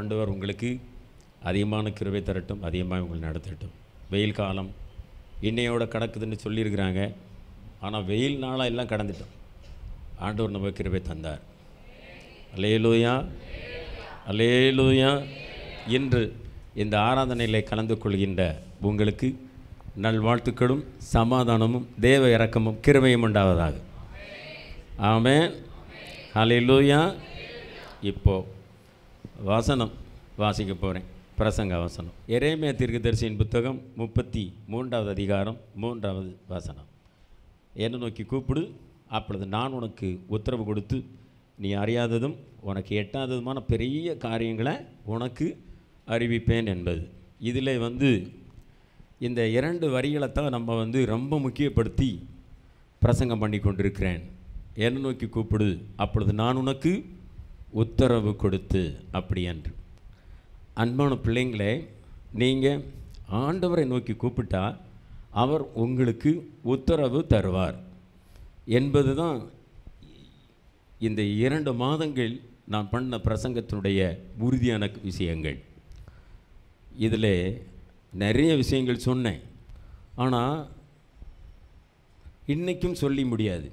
ஆண்டவர் உங்களுக்கு அதிகமான கிருபை தரட்டும் அதிகமாக உங்களை நடத்தட்டும் வெயில் காலம் இன்னையோட கடக்குதுன்னு சொல்லியிருக்கிறாங்க ஆனால் வெயில் நாளாக எல்லாம் கடந்துட்டோம் ஆண்டவர் நம்ம கிருபை தந்தார் அலேலூயா அலேலூயா இன்று இந்த ஆராதனையில் கலந்து கொள்கின்ற உங்களுக்கு நல்வாழ்த்துக்களும் சமாதானமும் தேவ இரக்கமும் கிருபையும் உண்டாவதாக ஆமென் ஹalleluya இப்போ வசனம் வாசிக்க போகிறேன் பிரசங்க வசனம் எரேமியா தீர்க்கதரிசியின் புத்தகம் முப்பத்தி மூன்றாவது அதிகாரம் மூன்றாவது வசனம் என்னை நோக்கி கூப்பிடு அப்பொழுது நான் உனக்கு உத்தரவு கொடுத்து நீ அறியாததும் உனக்கு எட்டாததுமான பெரிய காரியங்களை உனக்கு அறிவிப்பேன் என்பது இதில் வந்து இந்த இரண்டு வரிகளை தான் நம்ம வந்து ரொம்ப முக்கியப்படுத்தி பிரசங்கம் பண்ணி கொண்டிருக்கிறேன் என்னை நோக்கி கூப்பிடு அப்பொழுது நான் உனக்கு உத்தரவு கொடுத்து அப்படி என்று அன்பான பிள்ளைங்களே நீங்கள் ஆண்டவரை நோக்கி கூப்பிட்டா அவர் உங்களுக்கு உத்தரவு தருவார் என்பது தான் இந்த இரண்டு மாதங்கள் நான் பண்ண பிரசங்கத்தினுடைய உறுதியான விஷயங்கள் இதில் நிறைய விஷயங்கள் சொன்னேன் ஆனால் இன்றைக்கும் சொல்லி முடியாது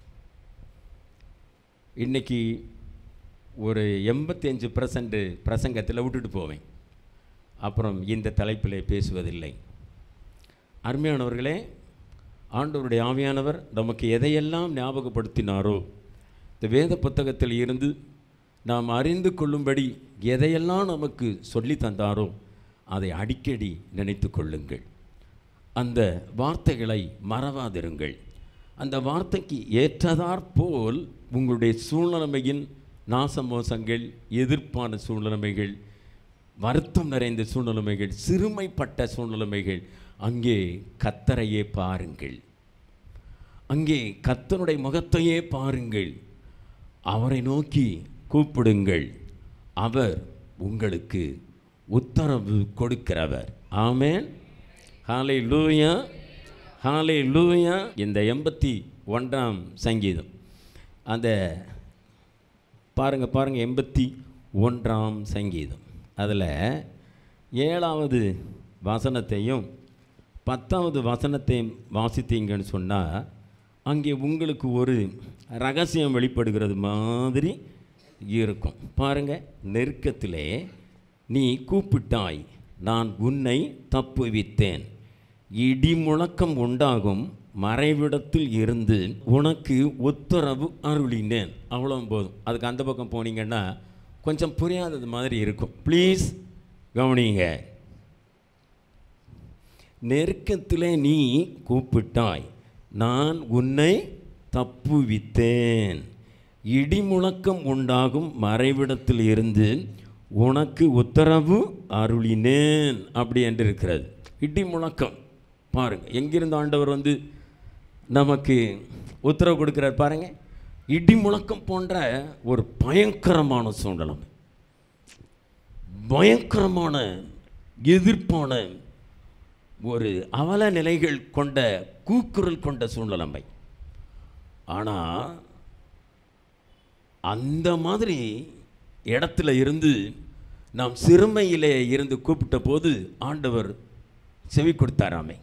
இன்றைக்கி ஒரு எண்பத்தஞ்சு பர்சன்ட் பிரசங்கத்தில் விட்டுட்டு போவேன் அப்புறம் இந்த தலைப்பில் பேசுவதில்லை அருமையானவர்களே ஆண்டவருடைய ஆவியானவர் நமக்கு எதையெல்லாம் ஞாபகப்படுத்தினாரோ இந்த வேத புத்தகத்தில் இருந்து நாம் அறிந்து கொள்ளும்படி எதையெல்லாம் நமக்கு சொல்லி தந்தாரோ அதை அடிக்கடி நினைத்து கொள்ளுங்கள் அந்த வார்த்தைகளை மறவாதிருங்கள் அந்த வார்த்தைக்கு ஏற்றதாற்போல் உங்களுடைய சூழ்நிலைமையின் நாசமோசங்கள் எதிர்ப்பான சூழ்நிலைமைகள் வருத்தம் நிறைந்த சூழ்நிலைமைகள் சிறுமைப்பட்ட சூழ்நிலைமைகள் அங்கே கத்தரையே பாருங்கள் அங்கே கத்தனுடைய முகத்தையே பாருங்கள் அவரை நோக்கி கூப்பிடுங்கள் அவர் உங்களுக்கு உத்தரவு கொடுக்கிறவர் ஆமென் ஹாலே லூயா ஹாலே லூயா இந்த எண்பத்தி ஒன்றாம் சங்கீதம் அந்த பாருங்கள் பாருங்கள் எண்பத்தி ஒன்றாம் சங்கீதம் அதில் ஏழாவது வசனத்தையும் பத்தாவது வசனத்தையும் வாசித்தீங்கன்னு சொன்னால் அங்கே உங்களுக்கு ஒரு ரகசியம் வெளிப்படுகிறது மாதிரி இருக்கும் பாருங்க நெருக்கத்திலே நீ கூப்பிட்டாய் நான் உன்னை தப்புவித்தேன் இடி முழக்கம் உண்டாகும் மறைவிடத்தில் இருந்து உனக்கு உத்தரவு அருளினேன் அவ்வளோ போதும் அதுக்கு அந்த பக்கம் போனீங்கன்னா கொஞ்சம் புரியாதது மாதிரி இருக்கும் ப்ளீஸ் கவனிங்க நெருக்கத்திலே நீ கூப்பிட்டாய் நான் உன்னை தப்புவித்தேன் இடிமுழக்கம் உண்டாகும் மறைவிடத்தில் இருந்து உனக்கு உத்தரவு அருளினேன் அப்படி என்று இருக்கிறது இடி முழக்கம் பாருங்கள் எங்கிருந்து ஆண்டவர் வந்து நமக்கு உத்தரவு கொடுக்கிறார் பாருங்க இடி முழக்கம் போன்ற ஒரு பயங்கரமான சூழ்நிலை பயங்கரமான எதிர்ப்பான ஒரு அவல நிலைகள் கொண்ட கூக்குரல் கொண்ட சூழ்நிலைமை ஆனால் அந்த மாதிரி இடத்துல இருந்து நாம் சிறுமையிலே இருந்து கூப்பிட்ட போது ஆண்டவர் செவி கொடுத்தாராமே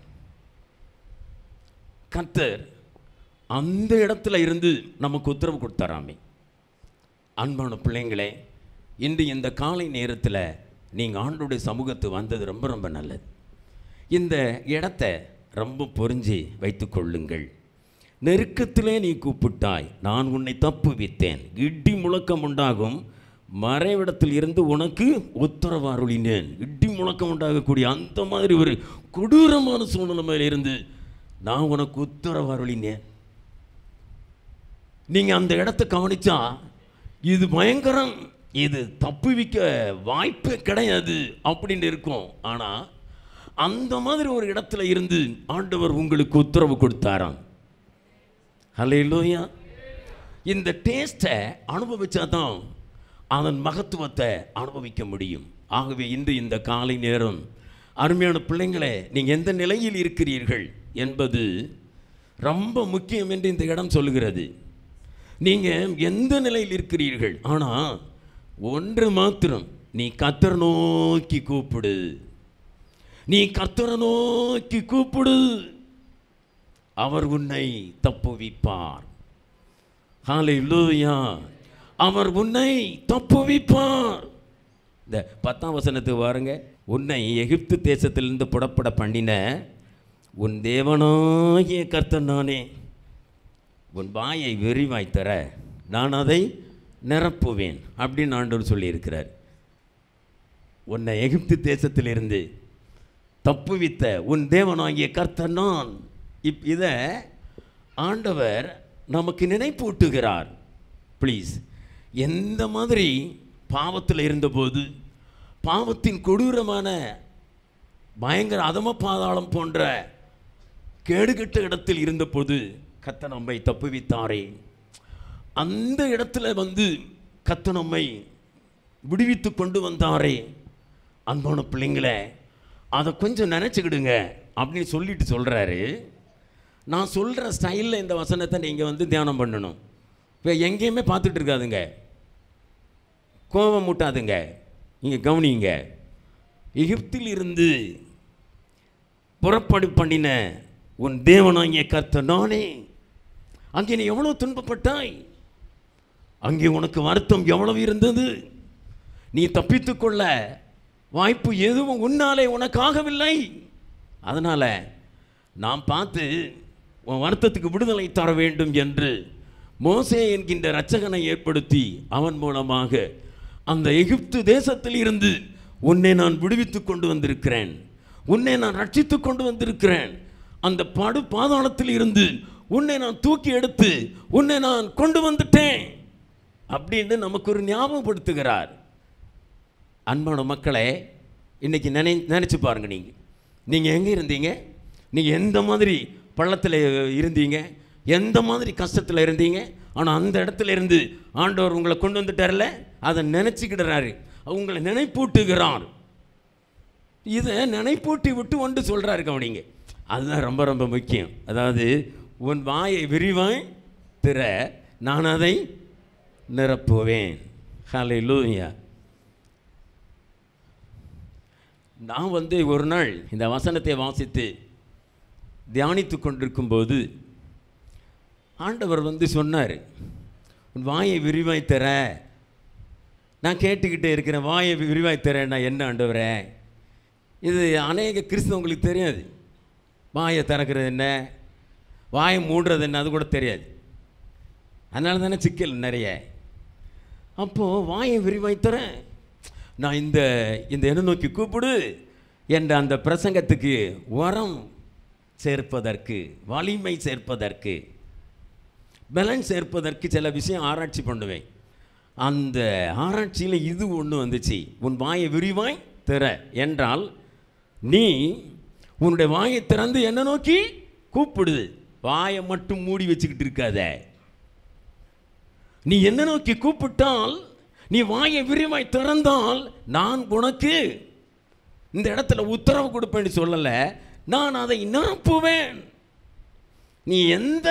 கர்த்தர் அந்த இடத்துல இருந்து நமக்கு உத்தரவு கொடுத்தாராமே அன்பான பிள்ளைங்களே இன்று இந்த காலை நேரத்தில் நீங்கள் ஆண்டுடைய சமூகத்து வந்தது ரொம்ப ரொம்ப நல்லது இந்த இடத்த ரொம்ப பொறிஞ்சி வைத்துக் கொள்ளுங்கள் நெருக்கத்திலே நீ கூப்பிட்டாய் நான் உன்னை தப்புவித்தேன் இடி முழக்கம் உண்டாகும் மறைவிடத்தில் இருந்து உனக்கு உத்தரவு அருளினேன் இடி முழக்கம் உண்டாகக்கூடிய அந்த மாதிரி ஒரு கொடூரமான சூழ்நிலைமையில இருந்து நான் உனக்கு உத்தரவு அருளினேன் நீங்கள் அந்த இடத்த கவனிச்சா இது பயங்கரம் இது தப்புவிக்க வாய்ப்பே கிடையாது அப்படின்னு இருக்கும் ஆனால் அந்த மாதிரி ஒரு இடத்துல இருந்து ஆண்டவர் உங்களுக்கு உத்தரவு கொடுத்தாராம் ஹalleluya இந்த டேஸ்ட்டை அனுபவிச்சா தான் அதன் மகத்துவத்தை அனுபவிக்க முடியும் ஆகவே இன்று இந்த காலை நேரம் அருமையான பிள்ளைங்களே நீங்கள் எந்த நிலையில் இருக்கிறீர்கள் என்பது ரொம்ப முக்கியம் என்று இந்த இடம் சொல்லுகிறது நீங்கள் எந்த நிலையில் இருக்கிறீர்கள் ஆனால் ஒன்று மாத்திரம் நீ கத்தர் நோக்கி கூப்பிடு நீ கத்தரை நோக்கி கூப்பிடு அவர் உன்னை தப்புவிப்பார் ஹalleluya அவர் உன்னை தப்புவிப்பார் இந்த பத்தாம் வசனத்துக்கு பாருங்க உன்னை எகிப்து தேசத்திலிருந்து புறப்பட பண்ணின உன் தேவனாகிய கர்த்தன் நானே உன் வாயை விரிவாய் தர நான் அதை நிரப்புவேன் அப்படின்னு ஆண்டவர் சொல்லியிருக்கிறார் உன்னை எகிப்து தேசத்திலிருந்து தப்புவித்த உன் தேவனாகிய கர்த்தர் நான் இப் இதை ஆண்டவர் நமக்கு நினைப்பூட்டுகிறார் ப்ளீஸ் எந்த மாதிரி பாவத்தில் இருந்தபோது பாவத்தின் கொடூரமான பயங்கர அதம பாதாளம் போன்ற கேடுகெட்ட இடத்தில் இருந்தபோது கத்த நம்மை தப்புவித்தாரே அந்த இடத்துல வந்து கத்த நம்மை விடுவித்து கொண்டு வந்தாரே அன்பான பிள்ளைங்களே அதை கொஞ்சம் நினச்சிக்கிடுங்க அப்படின்னு சொல்லிட்டு சொல்கிறாரு நான் சொல்கிற ஸ்டைலில் இந்த வசனத்தை நீங்கள் வந்து தியானம் பண்ணணும் இப்போ எங்கேயுமே பார்த்துட்டு இருக்காதுங்க கோபம் மூட்டாதுங்க இங்கே கவனிங்க எகிப்தில் இருந்து புறப்படு பண்ணின உன் தேவனாகிய கர்த்தர் நானே அங்கே நீ எவ்வளோ துன்பப்பட்டாய் அங்கே உனக்கு வருத்தம் எவ்வளவு இருந்தது நீ தப்பித்துக்கொள்ள வாய்ப்பு எதுவும் உன்னாலே உனக்காகவில்லை அதனால் நான் பார்த்து உன் வருத்தத்துக்கு விடுதலை தர வேண்டும் என்று மோசே என்கின்ற இரட்சகனை ஏற்படுத்தி அவன் மூலமாக அந்த எகிப்து தேசத்தில் இருந்து உன்னை நான் விடுவித்து கொண்டு வந்திருக்கிறேன் உன்னை நான் ரட்சித்து கொண்டு வந்திருக்கிறேன் அந்த படு பாதாளத்தில் இருந்து உன்னை நான் தூக்கி எடுத்து உன்னை நான் கொண்டு வந்துட்டேன் அப்படின்னு நமக்கு ஒரு ஞாபகப்படுத்துகிறார் அன்பான மக்களே இன்னைக்கு நினை நினச்சி பாருங்க நீங்கள் நீங்கள் எங்கே இருந்தீங்க நீங்கள் எந்த மாதிரி பள்ளத்தில் இருந்தீங்க எந்த மாதிரி கஷ்டத்தில் இருந்தீங்க ஆனால் அந்த இடத்துல இருந்து ஆண்டவர் உங்களை கொண்டு வந்துட்டார்ல அதை நினச்சிக்கிடுறாரு உங்களை நினைப்பூட்டுகிறார் இதை நினைப்பூட்டி விட்டு ஒன்று சொல்கிறாரு கவனிங்க அதுதான் ரொம்ப ரொம்ப முக்கியம் அதாவது உன் வாயை விரிவாய் திற நான் அதை நிரப்புவேன் ஹலை லூயா நான் வந்து ஒரு நாள் இந்த வசனத்தை வாசித்து தியானித்து கொண்டிருக்கும்போது ஆண்டவர் வந்து சொன்னார் உன் வாயை விரிவாய் தர நான் கேட்டுக்கிட்டே இருக்கிறேன் வாயை விரிவாய் தரேன்னா என்ன ஆண்டவரே இது அநேக கிறிஸ்தவங்களுக்கு தெரியாது வாயை திறக்கிறது என்ன வாயை மூடுறது என்ன அது கூட தெரியாது அதனால தானே சிக்கல் நிறைய அப்போது வாயை விரிவாய் தரேன் நான் இந்த இந்த என்ன நோக்கி கூப்பிடு என்ற அந்த பிரசங்கத்துக்கு வரம் சேர்ப்பதற்கு வலிமை சேர்ப்பதற்கு பலன் சேர்ப்பதற்கு சில விஷயம் ஆராய்ச்சி பண்ணுவேன் அந்த ஆராய்ச்சியில் இது ஒன்று வந்துச்சு உன் வாயை விரிவாய் திற என்றால் நீ உன்னுடைய வாயை திறந்து என்ன நோக்கி கூப்பிடு வாயை மட்டும் மூடி வச்சுக்கிட்டு இருக்காத நீ என்ன நோக்கி கூப்பிட்டால் நீ வாயை விரிவாய் திறந்தால் நான் உனக்கு இந்த இடத்துல உத்தரவு கொடுப்பேன்னு சொல்லலை நான் அதை நிரப்புவேன் நீ எந்த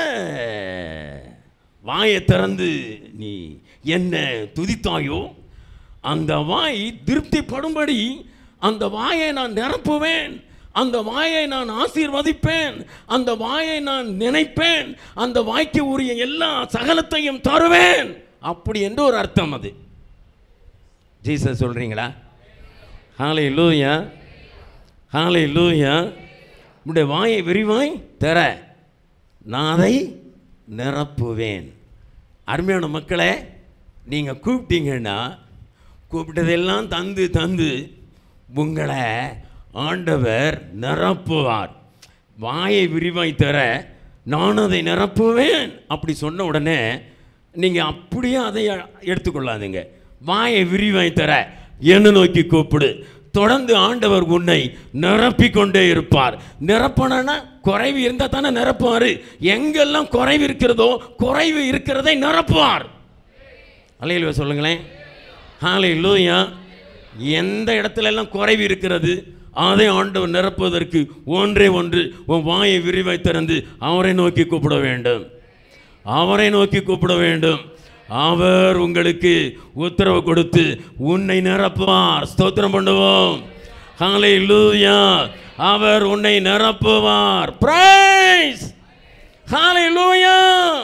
வாயை திறந்து நீ என்ன துதித்தாயோ அந்த வாய் திருப்திப்படும்படி அந்த வாயை நான் நிரப்புவேன் அந்த வாயை நான் ஆசீர்வதிப்பேன் அந்த வாயை நான் நினைப்பேன் அந்த வாய்க்கு உரிய எல்லா சகலத்தையும் தருவேன் அப்படி என்று ஒரு அர்த்தம் அது ஜீசஸ் சொல்கிறீங்களா ஹாலை லூயா ஹாலை லூயா உடைய வாயை விரிவாய் தர நான் அதை நிரப்புவேன் அருமையான மக்களே நீங்கள் கூப்பிட்டீங்கன்னா கூப்பிட்டதெல்லாம் தந்து தந்து உங்களை ஆண்டவர் நிரப்புவார் வாயை விரிவாய் தர நான் அதை நிரப்புவேன் அப்படி சொன்ன உடனே நீங்கள் அப்படியே அதை எடுத்துக்கொள்ளாதீங்க வாயை விரிவாய் தர என்ன நோக்கி கூப்பிடு தொடர்ந்து ஆண்டவர் உன்னை நிரப்பிக் கொண்டே இருப்பார் நிரப்பனா குறைவு இருந்தால் தானே நிரப்புவார் எங்கெல்லாம் குறைவு இருக்கிறதோ குறைவு இருக்கிறதை நிரப்புவார் அலையில் சொல்லுங்களேன் ஹாலை லூயா எந்த இடத்துல எல்லாம் குறைவு இருக்கிறது அதை ஆண்டவர் நிரப்புவதற்கு ஒன்றே ஒன்று உன் வாயை விரிவாய் திறந்து அவரை நோக்கி கூப்பிட வேண்டும் அவரை நோக்கி கூப்பிட வேண்டும் அவர் உங்களுக்கு உத்தரவு கொடுத்து உன்னை நிரப்புவார் ஸ்தோத்திரம் பண்ணுவோம் ஹalleluya அவர் உன்னை நிரப்புவார் பிரைஸ் ஹalleluya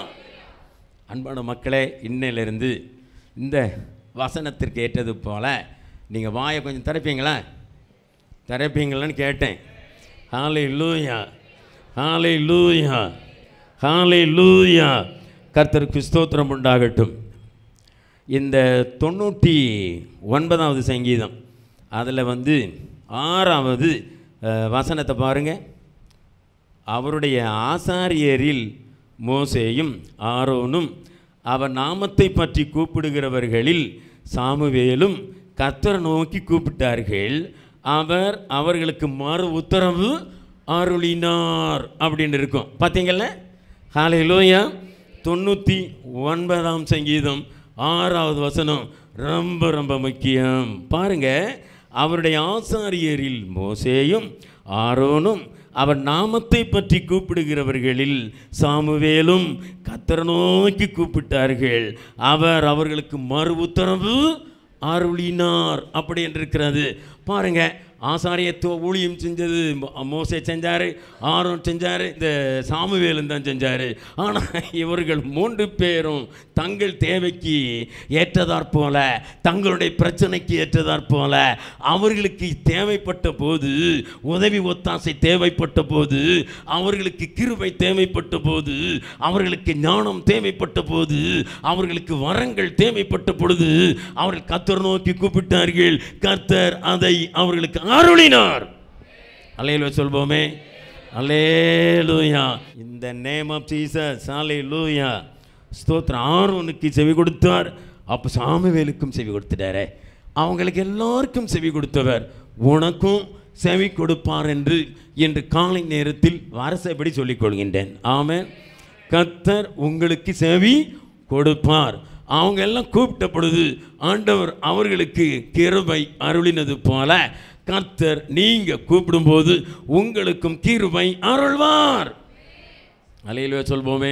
அன்பான மக்களே இன்னையிலிருந்து இந்த வசனத்திற்கு ஏற்றது போல நீங்கள் வாயை கொஞ்சம் திறப்பீங்களா திறப்பீங்களான்னு கேட்டேன் ஹாலை லூயா ஹாலை லூயா ஹாலை லூயா கர்த்தருக்கு ஸ்தோத்திரம் உண்டாகட்டும் இந்த தொண்ணூற்றி ஒன்பதாவது சங்கீதம் அதில் வந்து ஆறாவது அஹ், வசனத்தை பாருங்கள் அவருடைய ஆசாரியரில் மோசேயும் ஆரோனும் அவர் நாமத்தை பற்றி கூப்பிடுகிறவர்களில் சாமுவேலும் கர்த்தரை நோக்கி கூப்பிட்டார்கள் அவர் அவர்களுக்கு மறு உத்தரவு அருளினார் அப்படின்னு இருக்கும் பார்த்தீங்கல்ல ஹalleluya தொண்ணூற்றி ஒன்பதாம் சங்கீதம் ஆறாவது வசனம் ரொம்ப ரொம்ப முக்கியம் பாருங்க அவருடைய ஆசாரியரில் மோசேயும் ஆரோனும் அவர் நாமத்தை பற்றி கூப்பிடுகிறவர்களில் சாமுவேலும் கத்தரை நோக்கி கூப்பிட்டார்கள் அவர் அவர்களுக்கு மறு உத்தரவு அருளினார் அப்படி என்று இருக்கிறது பாருங்க ஆசாரியத்துவ ஊழியம் செஞ்சது மோ- மோசே செஞ்சார் ஆரோன் செஞ்சார் இந்த சாமுவேலும் தான் செஞ்சார் ஆனால் இவர்கள் மூன்று பேரும் தங்கள் தேவைக்கு ஏற்றதாற் போல தங்களுடைய பிரச்சனைக்கு ஏற்றதாற் போல அவர்களுக்கு தேவைப்பட்ட போது உதவி ஒத்தாசை தேவைப்பட்ட போது அவர்களுக்கு கிருபை தேவைப்பட்ட போது அவர்களுக்கு ஞானம் தேவைப்பட்ட போது அவர்களுக்கு வரங்கள் தேவைப்பட்ட பொழுது அவர்கள் கர்த்தர் நோக்கி கூப்பிட்டார்கள் கர்த்தர் அதை அவர்களுக்கு அருளினார் அலையில சொல்வோமே அல்லேலூயா இந்த நேம் ஆஃப் ஜீசஸ் அல்லேலூயா ஸ்தோத்திரம் ஆரோனுக்கு செவி கொடுத்தார் அப்போ சாமுவேலுக்கும் செவி கொடுத்துட்டாரே அவங்களுக்கு எல்லாருக்கும் செவி கொடுத்தவர் உனக்கும் செவி கொடுப்பார் என்று இன்று காலை நேரத்தில் வரசைப்படி சொல்லிக் கொள்கின்றேன் ஆமென் கர்த்தர் உங்களுக்கு செவி கொடுப்பார் அவங்க எல்லாம் கூப்பிட்ட பொழுது ஆண்டவர் அவர்களுக்கு கிருபை அருளினது போல கர்த்தர் நீங்க கூப்பிடும்போது உங்களுக்கும் கிருபை அருள்வார் அலையிலுவே சொல்வோமே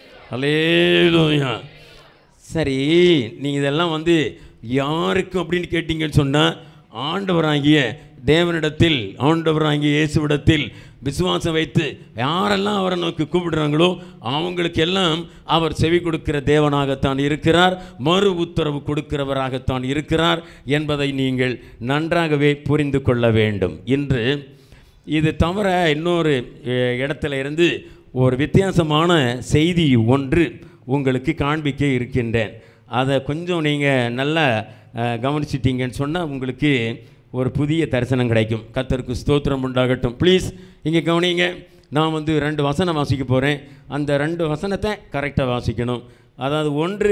அலேலூயா சரி நீங்கள் இதெல்லாம் வந்து யாருக்கு அப்படின்னு கேட்டீங்கன்னு சொன்னால் ஆண்டவராகிய தேவனிடத்தில் ஆண்டவராகிய இயேசுவிடத்தில் விசுவாசம் வைத்து யாரெல்லாம் அவரை நோக்கி கூப்பிடுறாங்களோ அவங்களுக்கு எல்லாம் அவர் செவி கொடுக்கிற தேவனாகத்தான் இருக்கிறார் மறு உத்தரவு கொடுக்கிறவராகத்தான் இருக்கிறார் என்பதை நீங்கள் நன்றாகவே புரிந்து கொள்ள வேண்டும் இன்று இது தவிர இன்னொரு அஹ், இடத்துல இருந்து ஒரு வித்தியாசமான செய்தி ஒன்று உங்களுக்கு காண்பிக்க இருக்கின்றேன் அதை கொஞ்சம் நீங்கள் நல்லா அஹ், கவனிச்சிட்டீங்கன்னு சொன்னால் உங்களுக்கு ஒரு புதிய தரிசனம் கிடைக்கும் கர்த்தருக்கு ஸ்தோத்திரம் உண்டாகட்டும் ப்ளீஸ் இங்கே கவனிங்க நான் வந்து ரெண்டு வசனம் வாசிக்க போகிறேன் அந்த ரெண்டு வசனத்தை கரெக்டாக வாசிக்கணும் அதாவது ஒன்று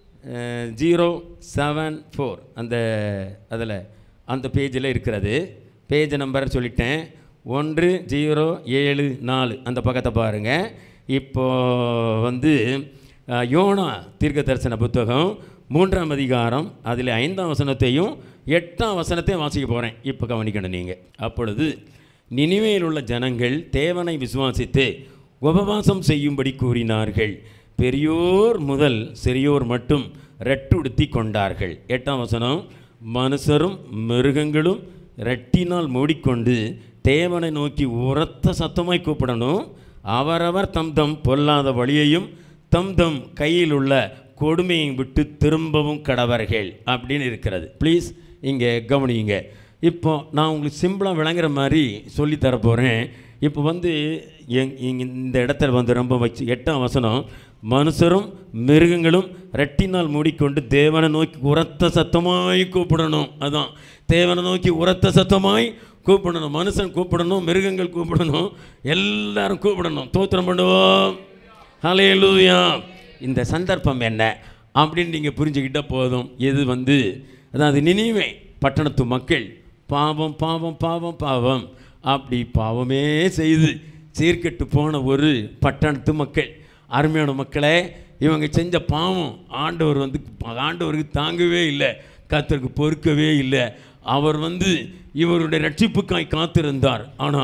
ஜீரோ செவன் ஃபோர் அந்த அதில் அந்த பேஜில் இருக்கிறது பேஜ் நம்பர் சொல்லிட்டேன் ஒன்று ஜீரோ ஏழு நாலு அந்த பக்கத்தை பாருங்கள் இப்போ வந்து அஹ், யோனா தீர்க்க தரிசன புத்தகம் மூன்றாம் அதிகாரம் அதில் ஐந்தாம் வசனத்தையும் எட்டாம் வசனத்தையும் வாசிக்க போகிறேன் இப்போ கவனிக்கணும் நீங்கள் அப்பொழுது நினிவேயில் உள்ள ஜனங்கள் தேவனை விசுவாசித்து உபவாசம் செய்யும்படி கூறினார்கள் பெரியோர் முதல் சிறியோர் மட்டும் ரெட்டுடுத்தி கொண்டார்கள் எட்டாம் வசனம் மனுஷரும் மிருகங்களும் ரெட்டினால் மூடிக்கொண்டு தேவனை நோக்கி உரத்த சத்தமாய் கூப்பிடணும் அவரவர் தம் தம் பொல்லாத வழியையும் தம் தம் கையில் உள்ள கொடுமையை விட்டு திரும்பவும் கடவர்கள் அப்படின்னு இருக்கிறது ப்ளீஸ் இங்கே கவனியுங்க இப்போ நான் உங்களுக்கு சிம்பிளாக விளங்குற மாதிரி சொல்லித் தர போகிறேன் இப்போ வந்து எங் இங்க இந்த இடத்துல வந்து ரொம்ப வச்சு எட்டாம் வசனம் மனுஷரும் மிருகங்களும் ரெட்டினால் மூடிக்கொண்டு தேவனை நோக்கி உரத்த சத்தமாய் கூப்பிடணும் அதான் தேவனை நோக்கி உரத்த சத்தமாய் கூப்பிடணும் மனுஷன் கூப்பிடணும் மிருகங்கள் கூப்பிடணும் எல்லாரும் கூப்பிடணும் தோத்திரம் பண்ணுவோம் ஹalleluya இந்த சந்தர்ப்பம் என்ன அப்படின்னு நீங்கள் புரிஞ்சுக்கிட்ட போதும் இது வந்து அதாவது நினைவே பட்டணத்து மக்கள் பாவம் பாவம் பாவம் பாவம் அப்படி பாவமே செய்து சீர்கெட்டு போன ஒரு பட்டணத்து மக்கள் அருமையான மக்களே இவங்க செஞ்ச பாவம் ஆண்டவர் வந்து ஆண்டவருக்கு தாங்கவே இல்லை கர்த்தருக்கு பொறுக்கவே இல்லை அவர் வந்து இவருடைய ரட்சிப்புக்காய் காத்திருந்தார் ஆனால்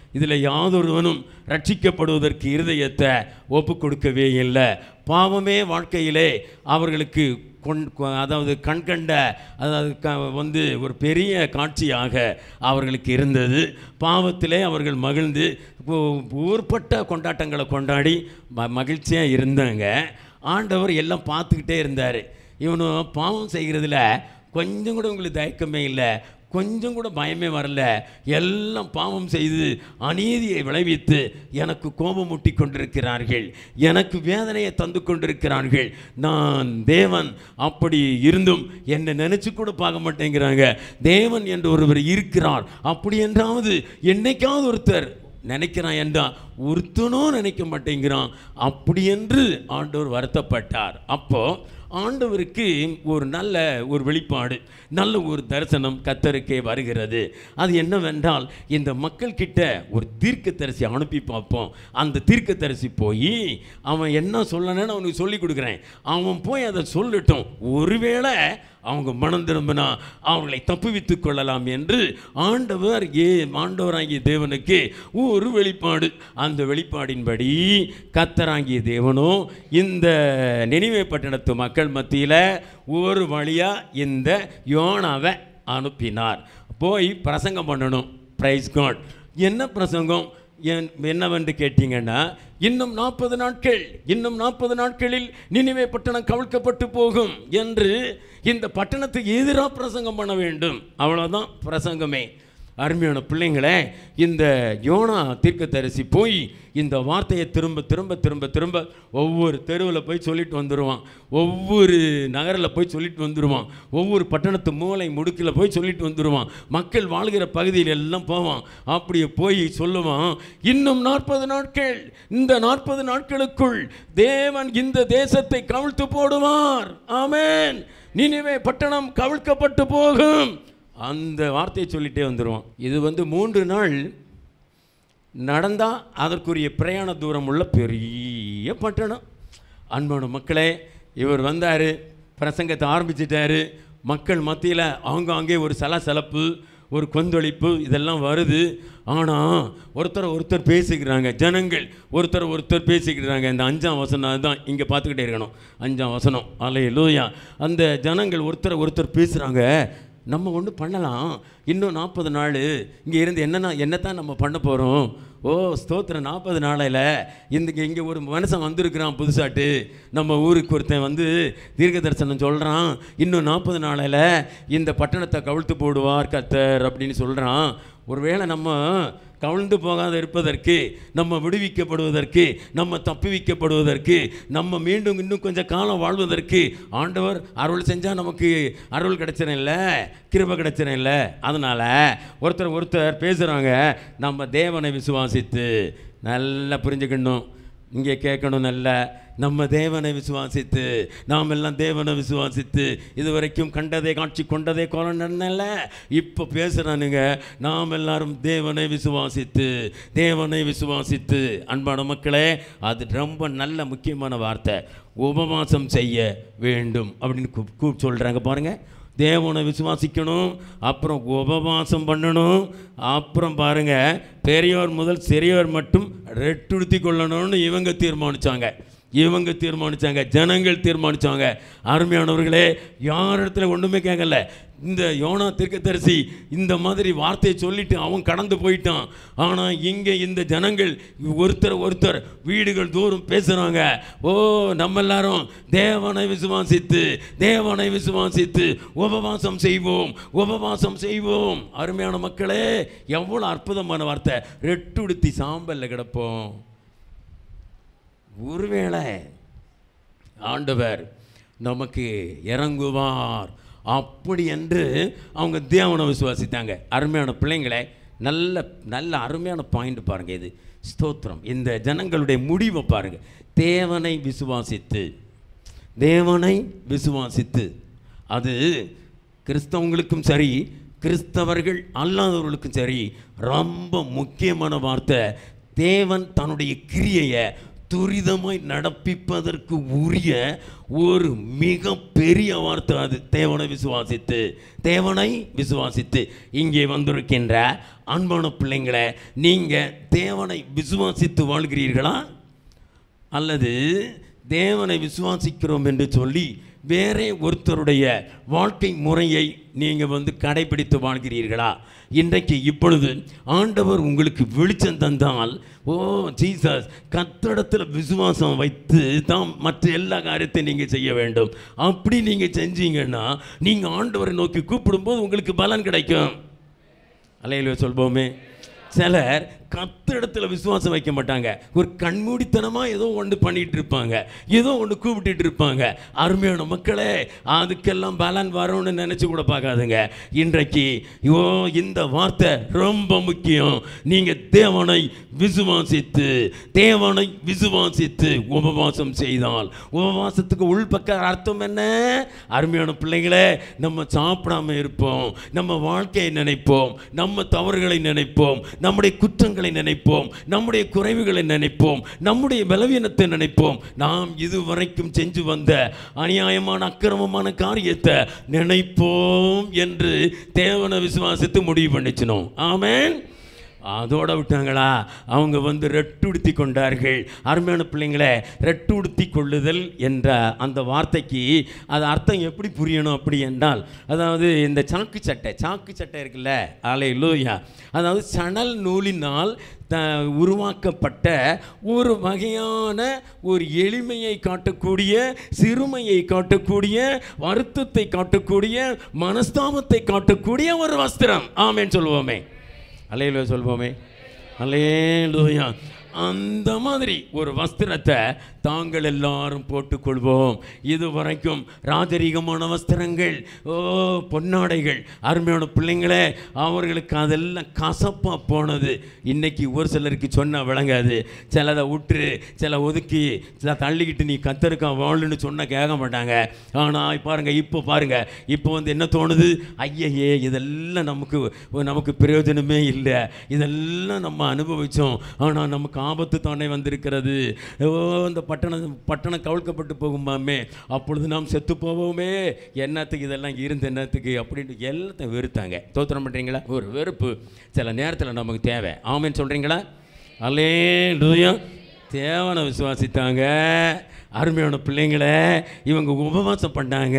இதில் யாதொருவனும் ரட்சிக்கப்படுவதற்கு இருதயத்தை ஒப்பு கொடுக்கவே இல்லை பாவமே வாழ்க்கையிலே அவர்களுக்கு கொண் கொ- அதாவது கண்கண்ட அதாவது க வந்து ஒரு பெரிய காட்சியாக அவர்களுக்கு இருந்தது பாவத்திலே அவர்கள் மகிழ்ந்து ஊ- ஊர்பட்ட கொண்டாட்டங்களை கொண்டாடி ம மகிழ்ச்சியாக இருந்தாங்க ஆண்டவர் எல்லாம் பார்த்துக்கிட்டே இருந்தார் இவனும் பாவம் செய்கிறதுல கொஞ்சம் கூட உங்களுக்கு தயக்கமே இல்லை கொஞ்சம் கூட பயமே வரல எல்லாம் பாவம் செய்து அநீதியை விளைவித்து எனக்கு கோபமூட்டி கொண்டிருக்கிறார்கள் எனக்கு வேதனையை தந்து கொண்டிருக்கிறார்கள் நான் தேவன் அப்படி இருந்தும் என்னை நினைச்சு கூட பார்க்க மாட்டேங்கிறாங்க தேவன் என்று ஒருவர் இருக்கிறார் அப்படி என்றாவது என்னைக்காவது ஒருத்தர் நினைக்கிறான் என்றால் ஒருத்தனும் நினைக்க மாட்டேங்கிறான் அப்படி என்று ஆண்டவர் வருத்தப்பட்டார் அப்போ ஆண்டவருக்கு ஒரு நல்ல ஒரு வெளிப்பாடு நல்ல ஒரு தரிசனம் கத்தருக்கே வருகிறது அது என்னவென்றால் இந்த மக்கள் கிட்ட ஒரு தீர்க்கதரிசி அனுப்பி பார்ப்போம் அந்த தீர்க்கதரிசி போய் அவன் என்ன சொல்லணும்னு அவனுக்கு சொல்லி கொடுக்குறேன் அவன் போய் அதை சொல்லட்டும் ஒருவேளை அவங்க மனம் திரும்பினா அவர்களை தப்புவித்துக் கொள்ளலாம் என்று ஆண்டவர் ஏ ஆண்டவராகிய தேவனுக்கு ஒரு வெளிப்பாடு அந்த வெளிப்பாடின்படி கத்தராகிய தேவனோ இந்த நினைவே பட்டணத்து மக்கள் மத்தியில் ஒரு வழியாக இந்த யோனாவை அனுப்பினார் போய் பிரசங்கம் பண்ணணும் பிரைஸ் காட் என்ன பிரசங்கம் என் என்னவென்று கேட்டீங்கன்னா இன்னும் நாற்பது நாட்கள் இன்னும் நாற்பது நாட்களில் நினைவே பட்டணம் கவிழ்க்கப்பட்டு போகும் என்று இந்த பட்டணத்துக்கு எதிராக பிரசங்கம் பண்ண வேண்டும் அவ்வளோதான் பிரசங்கமே அருமையான பிள்ளைங்களே இந்த யோனா தீர்க்கதரிசி போய் இந்த வார்த்தையை திரும்ப திரும்ப திரும்ப திரும்ப ஒவ்வொரு தெருவில் போய் சொல்லிட்டு வந்துடுவான் ஒவ்வொரு நகரில் போய் சொல்லிட்டு வந்துடுவான் ஒவ்வொரு பட்டணத்து மூலை முடுக்கில் போய் சொல்லிட்டு வந்துடுவான் மக்கள் வாழ்கிற பகுதியில் எல்லாம் போவான் அப்படியே போய் சொல்லுவான் இன்னும் நாற்பது நாட்கள் இந்த நாற்பது நாட்களுக்குள் தேவன் இந்த தேசத்தை கவிழ்த்து போடுவார் ஆமென் நினைவே பட்டணம் கவிழ்க்கப்பட்டு போகும் அந்த வார்த்தையை சொல்லிட்டே வந்துடுவான் இது வந்து மூன்று நாள் நடந்தால் அதற்குரிய பிரயாண தூரம் உள்ள பெரிய பட்டணம் அன்பான மக்களே இவர் வந்தார் பிரசங்கத்தை ஆரம்பிச்சிட்டாரு மக்கள் மத்தியில் ஆங்காங்கே ஒரு சலசலப்பு ஒரு கொந்தளிப்பு இதெல்லாம் வருது ஆனால் ஒருத்தர் ஒருத்தர் பேசிக்கிறாங்க ஜனங்கள் ஒருத்தர் ஒருத்தர் பேசிக்கிறாங்க இந்த அஞ்சாம் வசனம் தான் இங்கே பார்த்துக்கிட்டே இருக்கணும் அஞ்சாம் வசனம் அலைய லூயா அந்த ஜனங்கள் ஒருத்தர் ஒருத்தர் பேசுகிறாங்க நம்ம ஒன்று பண்ணலாம் இன்னும் நாற்பது நாள் இங்கே இருந்து என்னென்ன என்னத்தான் நம்ம பண்ண போகிறோம் ஓ ஸ்தோத்திரம் நாற்பது நாளையில் இந்த இங்கே ஒரு மனுஷன் வந்திருக்கிறான் புதுசாட்டு நம்ம ஊருக்கு ஒருத்தன் வந்து தீர்க்க தரிசனம் சொல்கிறான் இன்னும் நாற்பது நாளையில் இந்த பட்டணத்தை கவிழ்த்து போடுவார் கத்தர் அப்படின்னு சொல்கிறான் ஒருவேளை நம்ம கவிழ்ந்து போகாத இருப்பதற்கு நம்ம விடுவிக்கப்படுவதற்கு நம்ம தப்புவிக்கப்படுவதற்கு நம்ம மீண்டும் இன்னும் கொஞ்சம் காலம் வாழ்வதற்கு ஆண்டவர் அருள் செஞ்சால் நமக்கு அருள் கிடைச்சிடும் இல்லை கிருபை கிடைச்சிடும் இல்லை அதனால் ஒருத்தர் ஒருத்தர் பேசுகிறாங்க நம்ம தேவனை விசுவாசித்து நல்லா புரிஞ்சுக்கணும் இங்கே கேட்கணும் நல்ல நம்ம தேவனை விசுவாசித்து நாம் எல்லாம் தேவனை விசுவாசித்து இதுவரைக்கும் கண்டதே காட்சி கொண்டதே கொலன்னல்ல இப்போ பேசுகிறானுங்க நாம் எல்லாரும் தேவனை விசுவாசித்து தேவனை விசுவாசித்து அன்பான மக்களே அது ரொம்ப நல்ல முக்கியமான வார்த்தை உபவாசம் செய்ய வேண்டும் அப்படின்னு கூப் கூப் சொல்கிறாங்க பாருங்கள் தேவனை விசுவாசிக்கணும் அப்புறம் உபவாசம் பண்ணணும் அப்புறம் பாருங்க பெரியோர் முதல் சிறியோர் மட்டும் ரெட்டுடுத்தி கொள்ளணும்னு இவங்க தீர்மானிச்சாங்க இவங்க தீர்மானிச்சாங்க ஜனங்கள் தீர்மானிச்சாங்க அருமையானவர்களே யார் இடத்துல ஒன்றுமே கேட்கல இந்த யோனா தீர்க்கதரிசி இந்த மாதிரி வார்த்தையை சொல்லிட்டு அவன் கடந்து போயிட்டான் ஆனால் இங்கே இந்த ஜனங்கள் ஒருத்தர் ஒருத்தர் வீடுகள் தூரம் பேசுகிறாங்க ஓ நம்ம எல்லாரும் தேவனை விசுவாசித்து தேவனை விசுவாசித்து உபவாசம் செய்வோம் உபவாசம் செய்வோம் அருமையான மக்களே எவ்வளோ அற்புதமான வார்த்தை ரெட்டுடுத்தி சாம்பலில் கிடப்போம் ஒருவேளை ஆண்டவர் நமக்கு இறங்குவார் அப்படி என்று அவங்க தேவனை விசுவாசித்தாங்க அருமையான பிள்ளைங்களே நல்ல நல்ல அருமையான பாயிண்ட் பாருங்கள் இது ஸ்தோத்திரம் இந்த ஜனங்களுடைய முடிவை பாருங்கள் தேவனை விசுவாசித்து தேவனை விசுவாசித்து அது கிறிஸ்தவங்களுக்கும் சரி கிறிஸ்தவர்கள் அல்லாதவர்களுக்கும் சரி ரொம்ப முக்கியமான வார்த்தை தேவன் தன்னுடைய கிரியையை துரிதமாய் நடப்பிப்பதற்கு உரிய ஒரு மிக பெரிய வார்த்தை அது தேவனை விசுவாசித்து தேவனை விசுவாசித்து இங்கே வந்திருக்கின்ற அன்பான பிள்ளைங்களை நீங்கள் தேவனை விசுவாசித்து வாழ்கிறீர்களா அல்லது தேவனை விசுவாசிக்கிறோம் என்று சொல்லி வேறே ஒருத்தருடைய வாழ்க்கை முறையை நீங்கள் வந்து கடைபிடித்து வாழ்கிறீர்களா இன்றைக்கு இப்பொழுது ஆண்டவர் உங்களுக்கு வெளிச்சம் தந்தால் ஓ ஜீசஸ் கத்தடத்தில் விசுவாசம் வைத்து தான் மற்ற எல்லா காரியத்தையும் நீங்கள் செய்ய வேண்டும் அப்படி நீங்கள் செஞ்சீங்கன்னா நீங்கள் ஆண்டவரை நோக்கி கூப்பிடும்போது உங்களுக்கு பலன் கிடைக்கும் அலையில சொல்வோமே சிலர் கத்திடத்துல விசுவாசம் வைக்க மாட்டாங்க ஒரு கண்மூடித்தனமாக ஏதோ ஒன்று பண்ணிட்டு இருப்பாங்க ஏதோ ஒன்று கூப்பிட்டுட்டு இருப்பாங்க அருமையான மக்களே அதுக்கெல்லாம் பலன் வரும்னு நினச்சி கூட பார்க்காதுங்க இன்றைக்கு ஐயோ இந்த வார்த்தை ரொம்ப முக்கியம் நீங்கள் தேவனை விசுவாசித்து தேவனை விசுவாசித்து உபவாசம் செய்தால் உபவாசத்துக்கு உள்பக்க அர்த்தம் என்ன அருமையான பிள்ளைகளே நம்ம சாப்பிடாம இருப்போம் நம்ம வாழ்க்கையை நினைப்போம் நம்ம தவறுகளை நினைப்போம் நம்முடைய குற்றங்களை நினைப்போம் நம்முடைய குறைவுகளை நினைப்போம் நம்முடைய பலவீனத்தை நினைப்போம் நாம் இதுவரைக்கும் செஞ்சு வந்த அநியாயமான அக்கிரமமான காரியத்தை நினைப்போம் என்று தேவனை விசுவாசித்து முடிவு பண்ணிச்சினோம் ஆமென் அதோட விட்டாங்களா அவங்க வந்து ரெட்டுடுத்தி கொண்டார்கள் அருமையான பிள்ளைங்களே ரெட்டுடுத்தி கொள்ளுதல் என்ற அந்த வார்த்தைக்கு அது அர்த்தம் எப்படி புரியணும் அப்படி என்றால் அதாவது இந்த சாக்கு சட்டை சாக்கு சட்டை இருக்குல்ல ஆலை லூயா அதாவது சணல் நூலினால் த உருவாக்கப்பட்ட ஒரு வகையான ஒரு எளிமையை காட்டக்கூடிய சிறுமையை காட்டக்கூடிய வருத்தத்தை காட்டக்கூடிய மனஸ்தாபத்தை காட்டக்கூடிய ஒரு வஸ்திரம் ஆமேன்னு சொல்லுவோமே அலையில சொல்வோமே அலேலூயா அந்த மாதிரி ஒரு வஸ்திரத்தை தாங்கள் எல்லாரும் போட்டுக்கொள்வோம் இது வரைக்கும் ராஜரீகமான வஸ்திரங்கள் ஓ பொன்னாடைகள் அருமையான பிள்ளைங்களே அவர்களுக்கு அதெல்லாம் கசப்பாக போனது இன்னைக்கு ஒரு சிலருக்கு சொன்னால் விளங்காது சிலதை விட்டுரு சில ஒதுக்கி சில தள்ளிக்கிட்டு நீ கத்தருக்கா வாழுன்னு சொன்னால் கேட்க மாட்டாங்க ஆனால் பாருங்க இப்போ பாருங்க இப்போ வந்து என்ன தோணுது ஐயையே இதெல்லாம் நமக்கு நமக்கு பிரயோஜனமே இல்லை இதெல்லாம் நம்ம அனுபவித்தோம் ஆனால் நமக்கு ஆபத்து தானே வந்திருக்கிறது ஓ அந்த பட்டணம் பட்டணம் கவிழ்க்கப்பட்டு போகுமாமே அப்பொழுது நாம் செத்து போவோமே என்னத்துக்கு இதெல்லாம் இருந்த என்னத்துக்கு அப்படின்ட்டு எல்லாத்தையும் வெறுத்தாங்க தோத்திரம் பண்ணுறீங்களா ஒரு வெறுப்பு சில நேரத்தில் நமக்கு தேவை ஆமேன்னு சொல்கிறீங்களா அல்லே லூயா தேவனை விசுவாசித்தாங்க அருமையான பிள்ளைங்களே இவங்க உபவாசம் பண்ணாங்க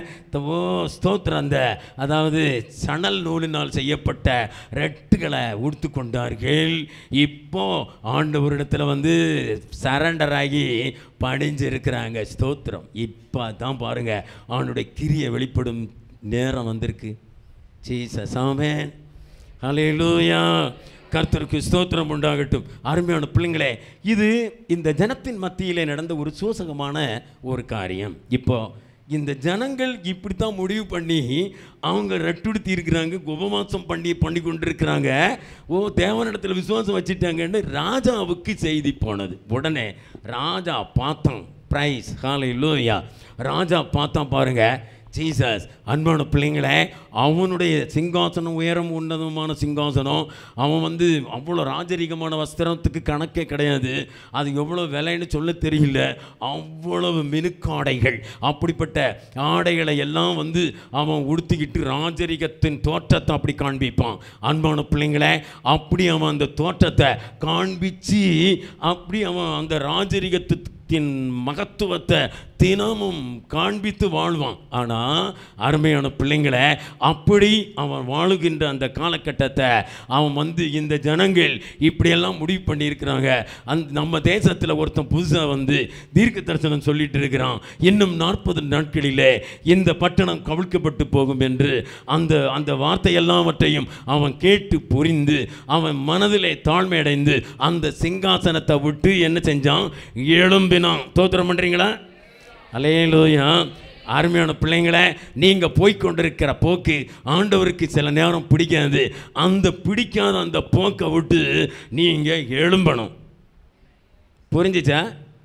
ஓ ஸ்தோத்திரம் அந்த அதாவது சணல் நூலினால் செய்யப்பட்ட ரெட்டுகளை உடுத்து கொண்டார்கள் இப்போ ஆண்டவரிடத்தில் வந்து சரண்டர் ஆகி பணிஞ்சு இருக்கிறாங்க ஸ்தோத்திரம் இப்போ தான் பாருங்க அவனுடைய கிரியை வெளிப்படும் நேரம் வந்திருக்கு ஜீசஸ் ஆமென் ஹalleluya கர்த்தருக்கு ஸ்தோத்திரம் உண்டாகட்டும் அருமையான பிள்ளைங்களே இது இந்த ஜனத்தின் மத்தியிலே நடந்த ஒரு சூசகமான ஒரு காரியம் இப்போ இந்த ஜனங்கள் இப்படி தான் முடிவு பண்ணி அவங்க ரெட்டுடுத்தி இருக்கிறாங்க உபவாசம் பண்ணி பண்ணி கொண்டிருக்கிறாங்க ஓ தேவனிடத்தில் விசுவாசம் வச்சுட்டாங்கன்னு ராஜாவுக்கு செய்தி போனது உடனே ராஜா பார்த்தான் பிரைஸ் ஹாலை லூயா ராஜா பார்த்தான் பாருங்க ஜீசஸ் அன்பான பிள்ளைங்களே அவனுடைய சிங்காசனம் உயரம் உன்னதமான சிங்காசனம் அவன் வந்து அவ்வளோ ராஜரீகமான வஸ்திரத்துக்கு கணக்கே கிடையாது அது எவ்வளோ விலைன்னு சொல்ல தெரியல அவ்வளவு மினுக்காடைகள் அப்படிப்பட்ட ஆடைகளை எல்லாம் வந்து அவன் உடுத்திக்கிட்டு ராஜரீகத்தின் தோற்றத்தை அப்படி காண்பிப்பான் அன்பான பிள்ளைங்களே அப்படி அவன் அந்த தோற்றத்தை காண்பிச்சு அப்படி அவன் அந்த ராஜரீகத்து தின் மகத்துவத்தை தினமும் காண்பித்து வாழ்வான் ஆனால் அருமையான பிள்ளைங்களை அப்படி அவன் வாழுகின்ற அந்த காலகட்டத்தை அவன் வந்து இந்த ஜனங்கள் இப்படியெல்லாம் முடிவு பண்ணியிருக்கிறாங்க அந் நம்ம தேசத்தில் ஒருத்தன் புதுசாக வந்து தீர்க்க தரிசனம் சொல்லிட்டு இருக்கிறான் இன்னும் நாற்பது நாட்களிலே இந்த பட்டணம் கவிழ்க்கப்பட்டு போகும் என்று அந்த அந்த வார்த்தை எல்லாவற்றையும் அவன் கேட்டு புரிந்து அவன் மனதிலே தாழ்மையடைந்து அந்த சிங்காசனத்தை விட்டு என்ன செஞ்சான் எழும்பினான் தோத்திரம் பண்ணுறீங்களா அலேலூயா அருமையான பிள்ளைங்களே நீங்கள் போய்க்கொண்டிருக்கிற போக்கு ஆண்டவருக்கு சில நேரம் பிடிக்காது அந்த பிடிக்காத அந்த போக்கை விட்டு நீங்கள் எழும்பணும் புரிஞ்சிச்சா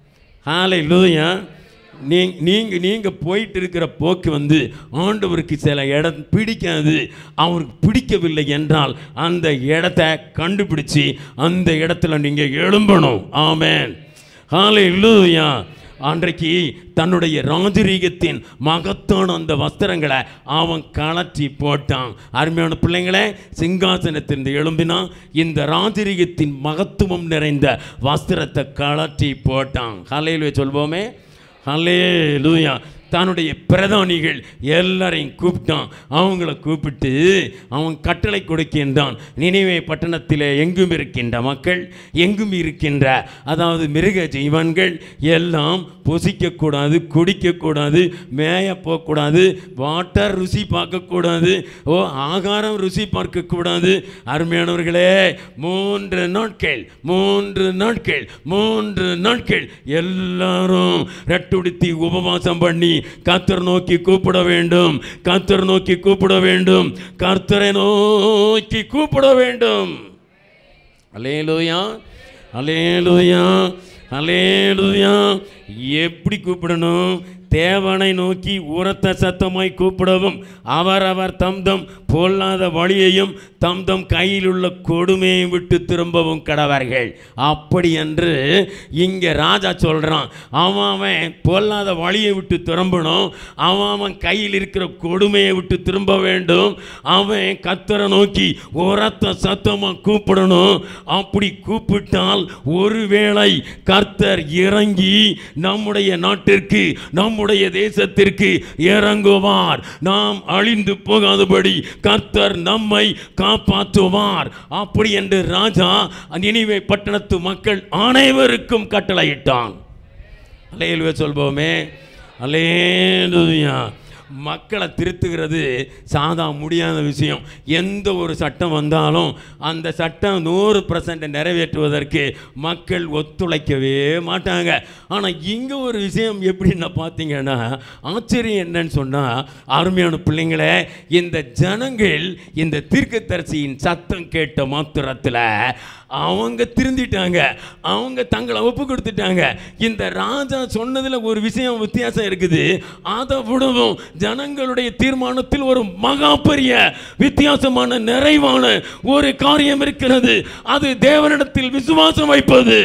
ஹாலை லூயா நீ நீங்கள் நீங்கள் போயிட்டு இருக்கிற போக்கு வந்து ஆண்டவருக்கு சில இடம் பிடிக்காது அவருக்கு பிடிக்கவில்லை என்றால் அந்த இடத்த கண்டுபிடிச்சி அந்த இடத்துல நீங்கள் எழும்பணும் ஆமென் ஹalleluya அன்றைக்கு தன்னுடைய ராஜரீகத்தின் மகத்தான அந்த வஸ்திரங்களை அவன் கலற்றி போட்டான் அருமையான பிள்ளைங்களே சிங்காசனத்திலிருந்து எழும்பினா இந்த ராஜரீகத்தின் மகத்துவம் நிறைந்த வஸ்திரத்தை கலற்றி போட்டான் ஹலையிலுவே சொல்வோமே ஹலே லூயா தன்னுடைய பிரதானிகள் எல்லாரையும் கூப்பிட்டான் அவங்கள கூப்பிட்டு அவன் கட்டளை கொடுக்கின்றான் நினைவே பட்டணத்திலே எங்கும் இருக்கின்ற மக்கள் எங்கும் இருக்கின்ற அதாவது மிருக ஜீவன்கள் எல்லாம் புசிக்கக்கூடாது குடிக்கக்கூடாது மேய போகக்கூடாது வாட்டர் ருசி பார்க்கக்கூடாது ஓ ஆகாரம் ருசி பார்க்கக்கூடாது அருமையானவர்களே மூன்று நாட்கள் மூன்று நாட்கள் மூன்று நாட்கள் எல்லாரும் ரெட்டுடுத்தி உபவாசம் பண்ணி கர்த்தர் நோக்கி கூப்பிட வேண்டும் கர்த்தர் நோக்கி கூப்பிட வேண்டும் கர்த்தரை நோக்கி கூப்பிட வேண்டும் அலேலுயா அலேலுயா அலேலுயா எப்படி கூப்பிடணும் தேவனை நோக்கி உரத்த சத்தமாய் கூப்பிடவும் அவரவர் தம் தம் பொல்லாத வழியையும் தம் தம் கையில் உள்ள கொடுமையை விட்டு திரும்பவும் கடவர்கள் அப்படி என்று இங்கே ராஜா சொல்கிறான் அவன் அவன் பொல்லாத வழியை விட்டு திரும்பணும் அவன் அவன் கையில் இருக்கிற கொடுமையை விட்டு திரும்ப வேண்டும் அவன் கத்தரை நோக்கி உரத்த சத்தமாக கூப்பிடணும் அப்படி கூப்பிட்டால் ஒருவேளை கர்த்தர் இறங்கி நம்முடைய நாட்டிற்கு நம்முடைய தேசத்திற்கு இறங்குவார் நாம் அழிந்து போகாதபடி கர்த்தர் நம்மை காப்பாற்றுவார் அப்படி என்று ராஜா நினைவே பட்டணத்து மக்கள் அனைவருக்கும் கட்டளையிட்டான் அலையலுவே சொல்வோமே அலேலுயா மக்களை திருத்துகிறது சாதா முடியாத விஷயம் எந்த ஒரு சட்டம் வந்தாலும் அந்த சட்டம் நூறு பர்சன்ட் நிறைவேற்றுவதற்கு மக்கள் ஒத்துழைக்கவே மாட்டாங்க ஆனால் இங்கே ஒரு விஷயம் எப்படின்னு பார்த்தீங்கன்னா ஆச்சரியம் என்னன்னு சொன்னால் அருமையான பிள்ளைங்களே இந்த ஜனங்கள் இந்த தீர்க்கதரிசியின் சத்தம் கேட்ட மாத்திரத்தில் அவங்க திருந்திட்டாங்க அவங்க தங்களை ஒப்பு கொடுத்துட்டாங்க இந்த ராஜா சொன்னதில் ஒரு விஷயம் வித்தியாசம் இருக்குது அதை விடவும் ஜனங்களுடைய தீர்மானத்தில் ஒரு மகா பெரிய வித்தியாசமான நிறைவான ஒரு காரியம் இருக்கிறது அது தேவனிடத்தில் விசுவாசம் வைப்பது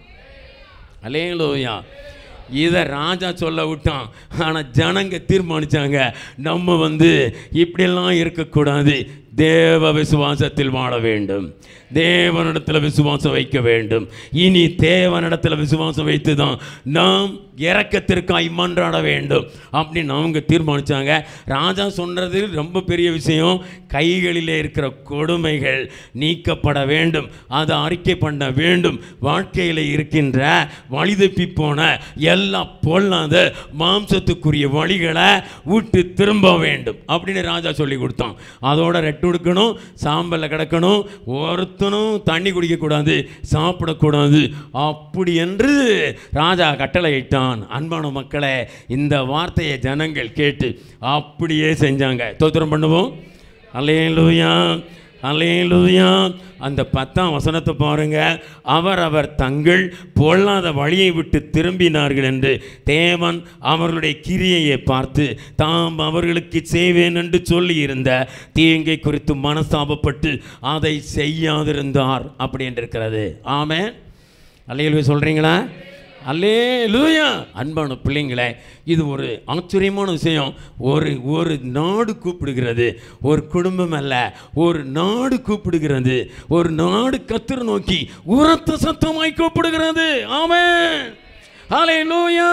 அலேலோயா இதை ராஜா சொல்ல விட்டான் ஆனால் ஜனங்க தீர்மானிச்சாங்க நம்ம வந்து இப்படியெல்லாம் இருக்கக்கூடாது தேவ விசுவாசத்தில் வாழ வேண்டும் தேவனிடத்தில் விசுவாசம் வைக்க வேண்டும் இனி தேவனிடத்தில் விசுவாசம் வைத்து தான் நாம் இறக்கத்திற்காய் மன்றாட வேண்டும் அப்படின்னு அவங்க தீர்மானிச்சாங்க ராஜா சொன்னது ரொம்ப பெரிய விஷயம் கைகளிலே இருக்கிற கொடுமைகள் நீக்கப்பட வேண்டும் அதை அறிக்கை பண்ண வேண்டும் வாழ்க்கையில் இருக்கின்ற வழிதப்பி போன எல்லா பொல்லாத மாம்சத்துக்குரிய வழிகளை விட்டு திரும்ப வேண்டும் அப்படின்னு ராஜா சொல்லி கொடுத்தான் அதோட ரெட்டு கொடுக்கணும் சாம்பலில் கிடக்கணும் ஒருத்தனும் தண்ணி குடிக்கக்கூடாது சாப்பிடக்கூடாது அப்படி என்று ராஜா கட்டளையிட்டான் அன்பான மக்களே இந்த வார்த்தையை ஜனங்கள் கேட்டு அப்படியே செஞ்சாங்க தோத்திரம் பண்ணுவோம் அலேலூயா அலேலூயா அந்த பத்தாம் வசனத்தை பாருங்க அவர் அவர் தங்கள் பொல்லாத வழியை விட்டு திரும்பினார்கள் என்று தேவன் அவர்களுடைய கிரியையை பார்த்து தாம் அவர்களுக்கு செய்வேன் என்று சொல்லியிருந்த தீங்கை குறித்து மனஸ்தாபப்பட்டு அதை செய்யாதிருந்தார் அப்படி என்று இருக்கிறது ஆமே அல்லையிலுவே சொல்கிறீங்களா அல்லே லூயா அன்பான பிள்ளைங்களே இது ஒரு ஆச்சரியமான விஷயம் ஒரு ஒரு நாடு கூப்பிடுகிறது ஒரு குடும்பம் அல்ல ஒரு நாடு கூப்பிடுகிறது ஒரு நாடு கத்திர நோக்கி உரத்த சத்தமாய் கூப்பிடுகிறது ஆமே அலே லூயா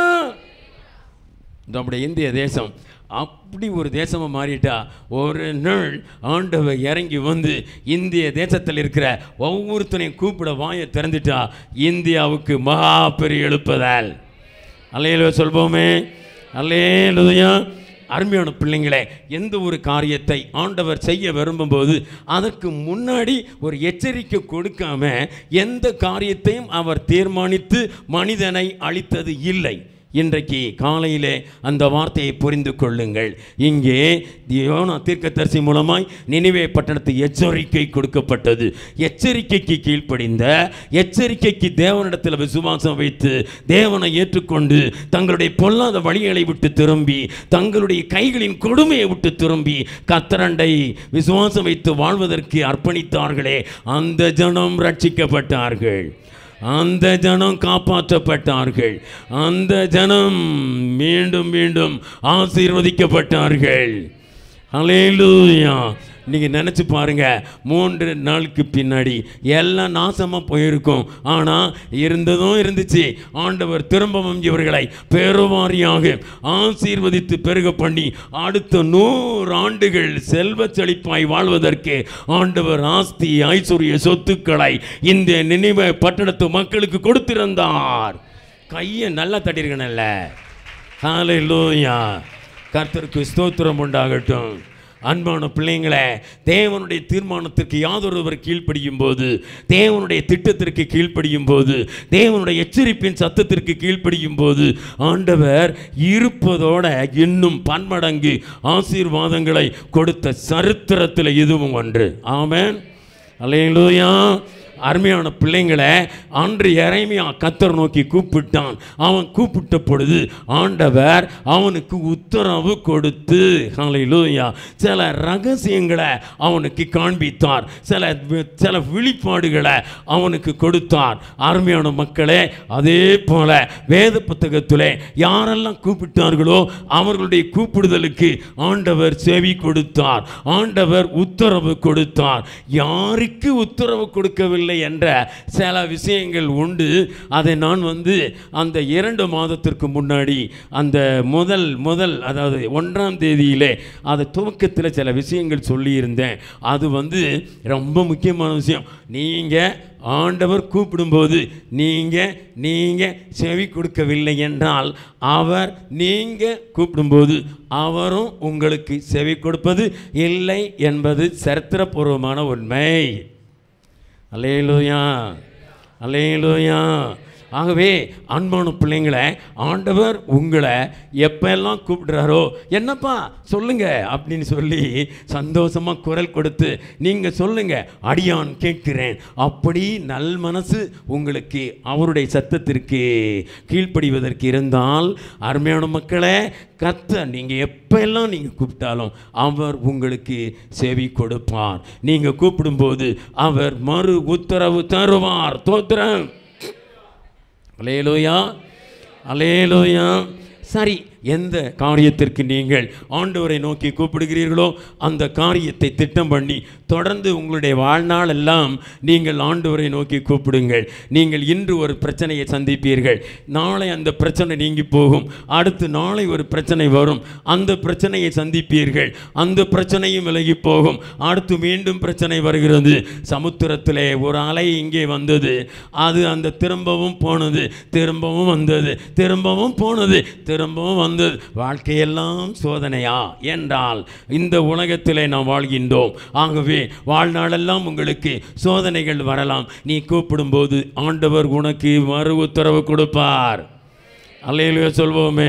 நம்முடைய இந்திய தேசம் அப்படி ஒரு தேசமாக மாறிட்டா ஒரு நாள் ஆண்டவர் இறங்கி வந்து இந்திய தேசத்தில் இருக்கிற ஒவ்வொருத்தனையும் கூப்பிட வாயை திறந்துட்டா இந்தியாவுக்கு மகா பெரிய எழுப்புதல் அல்லையில சொல்வோமே அல்லேலுயா அருமையான பிள்ளைங்களே எந்த ஒரு காரியத்தை ஆண்டவர் செய்ய விரும்பும்போது அதற்கு முன்னாடி ஒரு எச்சரிக்கை கொடுக்காம எந்த காரியத்தையும் அவர் தீர்மானித்து மனிதனை அளித்தது இல்லை இன்றைக்கு காலையிலே அந்த வார்த்தையை புரிந்து கொள்ளுங்கள் இங்கே யோனா தீர்க்கதரிசி மூலமாய் நினைவே பட்டணத்து எச்சரிக்கை கொடுக்கப்பட்டது எச்சரிக்கைக்கு கீழ்ப்படிந்த எச்சரிக்கைக்கு தேவனிடத்தில் விசுவாசம் வைத்து தேவனை ஏற்றுக்கொண்டு தங்களுடைய பொல்லாத வழிகளை விட்டு திரும்பி தங்களுடைய கைகளின் கொடுமையை விட்டு திரும்பி கத்தரண்டை விசுவாசம் வைத்து வாழ்வதற்கு அர்ப்பணித்தார்களே அந்த ஜனம் ரட்சிக்கப்பட்டார்கள் அந்த ஜனம் காப்பாற்றப்பட்டார்கள் அந்த ஜனம் மீண்டும் மீண்டும் ஆசீர்வதிக்கப்பட்டார்கள் ஹalleluya நீங்க நினைச்சு பாருங்க மூன்று நாளுக்கு பின்னாடி எல்லாம் நாசமா போயிருக்கும் ஆனா இருந்ததும் இருந்துச்சு ஆண்டவர் திரும்பவும் இவர்களை பெருவாரியாக ஆசீர்வதித்து பெருக பண்ணி அடுத்த நூறு ஆண்டுகள் செல்வ செழிப்பாய் வாழ்வதற்கு ஆண்டவர் ஆஸ்தி ஐஸ்வர்ய சொத்துக்களை இந்த நினைவு பட்டணத்து மக்களுக்கு கொடுத்திருந்தார் கையை நல்லா தட்டியிருக்கணும்ல ஹalleluya கர்த்தருக்கு ஸ்தோத்திரம் உண்டாகட்டும் அன்பான பிள்ளைங்களே தேவனுடைய தீர்மானத்திற்கு யாதொருவர் கீழ்ப்படியும் போது தேவனுடைய திட்டத்திற்கு கீழ்ப்படியும் போது தேவனுடைய எச்சரிப்பின் சத்தத்திற்கு கீழ்ப்படியும் போது ஆண்டவர் இருப்பதோட இன்னும் பன்மடங்கு ஆசீர்வாதங்களை கொடுத்த சரித்திரத்தில் இதுவும் ஒன்று ஆமென் அல்லேலூயா அருமையான பிள்ளைங்களை அன்று இறைமையா கத்தர் நோக்கி கூப்பிட்டான் அவன் கூப்பிட்ட பொழுது ஆண்டவர் அவனுக்கு உத்தரவு கொடுத்து ஹalleluya சில ரகசியங்களை அவனுக்கு காண்பித்தார் சில வி- சில வெளிப்பாடுகளை அவனுக்கு கொடுத்தார் அருமையான மக்களே அதே போல வேத புத்தகத்திலே யாரெல்லாம் கூப்பிட்டார்களோ அவர்களுடைய கூப்பிடுதலுக்கு ஆண்டவர் செவி கொடுத்தார் ஆண்டவர் உத்தரவு கொடுத்தார் யாருக்கு உத்தரவு கொடுக்கவில்லை என்ற சில விஷயங்கள் உண்டு அதை நான் வந்து அந்த இரண்டு மாதத்திற்கு முன்னாடி அந்த முதல் முதல் அதாவது ஒன்றாம் தேதியிலே அது துவக்கத்தில் சில விஷயங்கள் சொல்லியிருந்தேன் அது வந்து ரொம்ப முக்கியமான விஷயம் நீங்கள் ஆண்டவர் கூப்பிடும்போது நீங்கள் நீங்கள் செவி கொடுக்கவில்லை என்றால் அவர் நீங்கள் கூப்பிடும்போது அவரும் உங்களுக்கு செவி கொடுப்பது இல்லை என்பது சரித்திரபூர்வமான உண்மை அல்லேலூயா அல்லேலூயா ஆகவே அன்பான பிள்ளைங்களை ஆண்டவர் உங்களை எப்பெல்லாம் கூப்பிடுறாரோ என்னப்பா சொல்லுங்க அப்படின்னு சொல்லி சந்தோஷமாக குரல் கொடுத்து நீங்கள் சொல்லுங்க அடியான் கேட்கிறேன் அப்படி நல் மனசு உங்களுக்கு அவருடைய சத்தத்திற்கு கீழ்ப்படிவதற்கு இருந்தால் அருமையான மக்களே கத்த நீங்கள் எப்பெல்லாம் நீங்கள் கூப்பிட்டாலும் அவர் உங்களுக்கு செவி கொடுப்பார் நீங்கள் கூப்பிடும்போது அவர் மறு உத்தரவு தருவார் தோத்திரம் அலேலோயா அலேலோயா சரி எந்த காரியத்திற்கு நீங்கள் ஆண்டவரை நோக்கி கூப்பிடுகிறீர்களோ அந்த காரியத்தை திட்டம் பண்ணி தொடர்ந்து உங்களுடைய வாழ்நாள் எல்லாம் நீங்கள் ஆண்டவரை நோக்கி கூப்பிடுங்கள் நீங்கள் இன்று ஒரு பிரச்சனையை சந்திப்பீர்கள் நாளை அந்த பிரச்சனை நீங்கி போகும் அடுத்து நாளை ஒரு பிரச்சனை வரும் அந்த பிரச்சனையை சந்திப்பீர்கள் அந்த பிரச்சனையும் விலகி போகும் அடுத்து மீண்டும் பிரச்சனை வருகிறது சமுத்திரத்திலே ஒரு அலை இங்கே வந்தது அது அந்த திரும்பவும் போனது திரும்பவும் வந்தது திரும்பவும் போனது திரும்பவும் வந்தது வாழ்க்கையெல்லாம் சோதனையா என்றால் இந்த உலகத்திலே நாம் வாழ்கின்றோம் ஆகவே வாழ்நாளெல்லாம் உங்களுக்கு சோதனைகள் வரலாம் நீ கூப்பிடும்போது ஆண்டவர் உனக்கு மறு உத்தரவு கொடுப்பார் அல்லேலுயா சொல்வோமே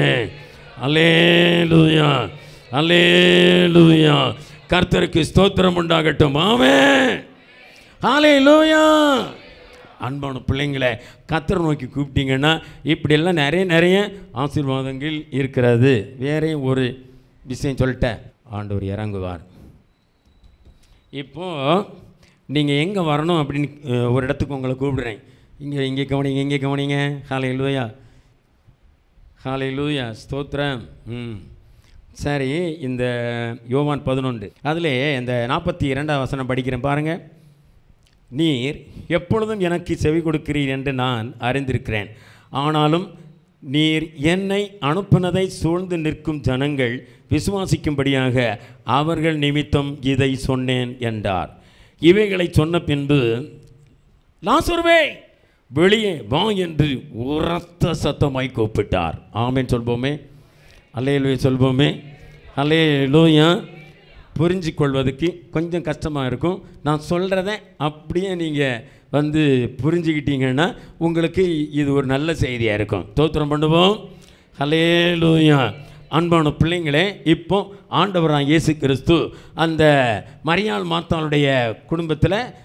அல்லேலுயா அல்லேலுயா கர்த்தருக்கு ஸ்தோத்திரம் உண்டாகட்டும் ஆமென் ஹalleluya அன்பான பிள்ளைங்களை கத்தரை நோக்கி கூப்பிட்டீங்கன்னா இப்படியெல்லாம் நிறைய நிறைய ஆசீர்வாதங்கள் இருக்கிறது வேறே ஒரு விஷயம் சொல்லிட்டேன் ஆண்டவர் இறங்குவார் இப்போ நீங்கள் எங்கே வரணும் அப்படின்னு அஹ், ஒரு இடத்துக்கு உங்களை கூப்பிடுறேன் இங்கே இங்கே கவனிங்க இங்கே கவனிங்க ஹாலை லூயா ஹாலை லூயா ஸ்தோத்திரம் ம் சரி இந்த யோவான் பதினொன்று அதில் இந்த நாற்பத்தி இரண்டாம் வசனம் படிக்கிறேன் பாருங்கள் நீர் எப்பொழுதும் எனக்கு செவி கொடுக்கிறீர் என்று நான் அறிந்திருக்கிறேன் ஆனாலும் நீர் என்னை அனுப்பினதை சூழ்ந்து நிற்கும் ஜனங்கள் விசுவாசிக்கும்படியாக அவர்கள் நிமித்தம் இதை சொன்னேன் என்றார் இவைகளை சொன்ன பின்பு லாசருவே வெளியே வா என்று உரத்த சத்தமாய் கூப்பிட்டார் ஆமென் சொல்வோமே அல்லேலூயா சொல்வோமே அல்லேலூயா புரிஞ்சு கொள்வதற்கு கொஞ்சம் கஷ்டமாக இருக்கும் நான் சொல்கிறத அப்படியே நீங்கள் வந்து புரிஞ்சுக்கிட்டீங்கன்னா உங்களுக்கு இது ஒரு நல்ல செய்தியாக இருக்கும் தோத்திரம் பண்ணுவோம் ஹலேலூயா அன்பான பிள்ளைங்களே இப்போ ஆண்டவராக இயேசு கிறிஸ்து அந்த மரியாள் மாத்தாளுடைய குடும்பத்தில்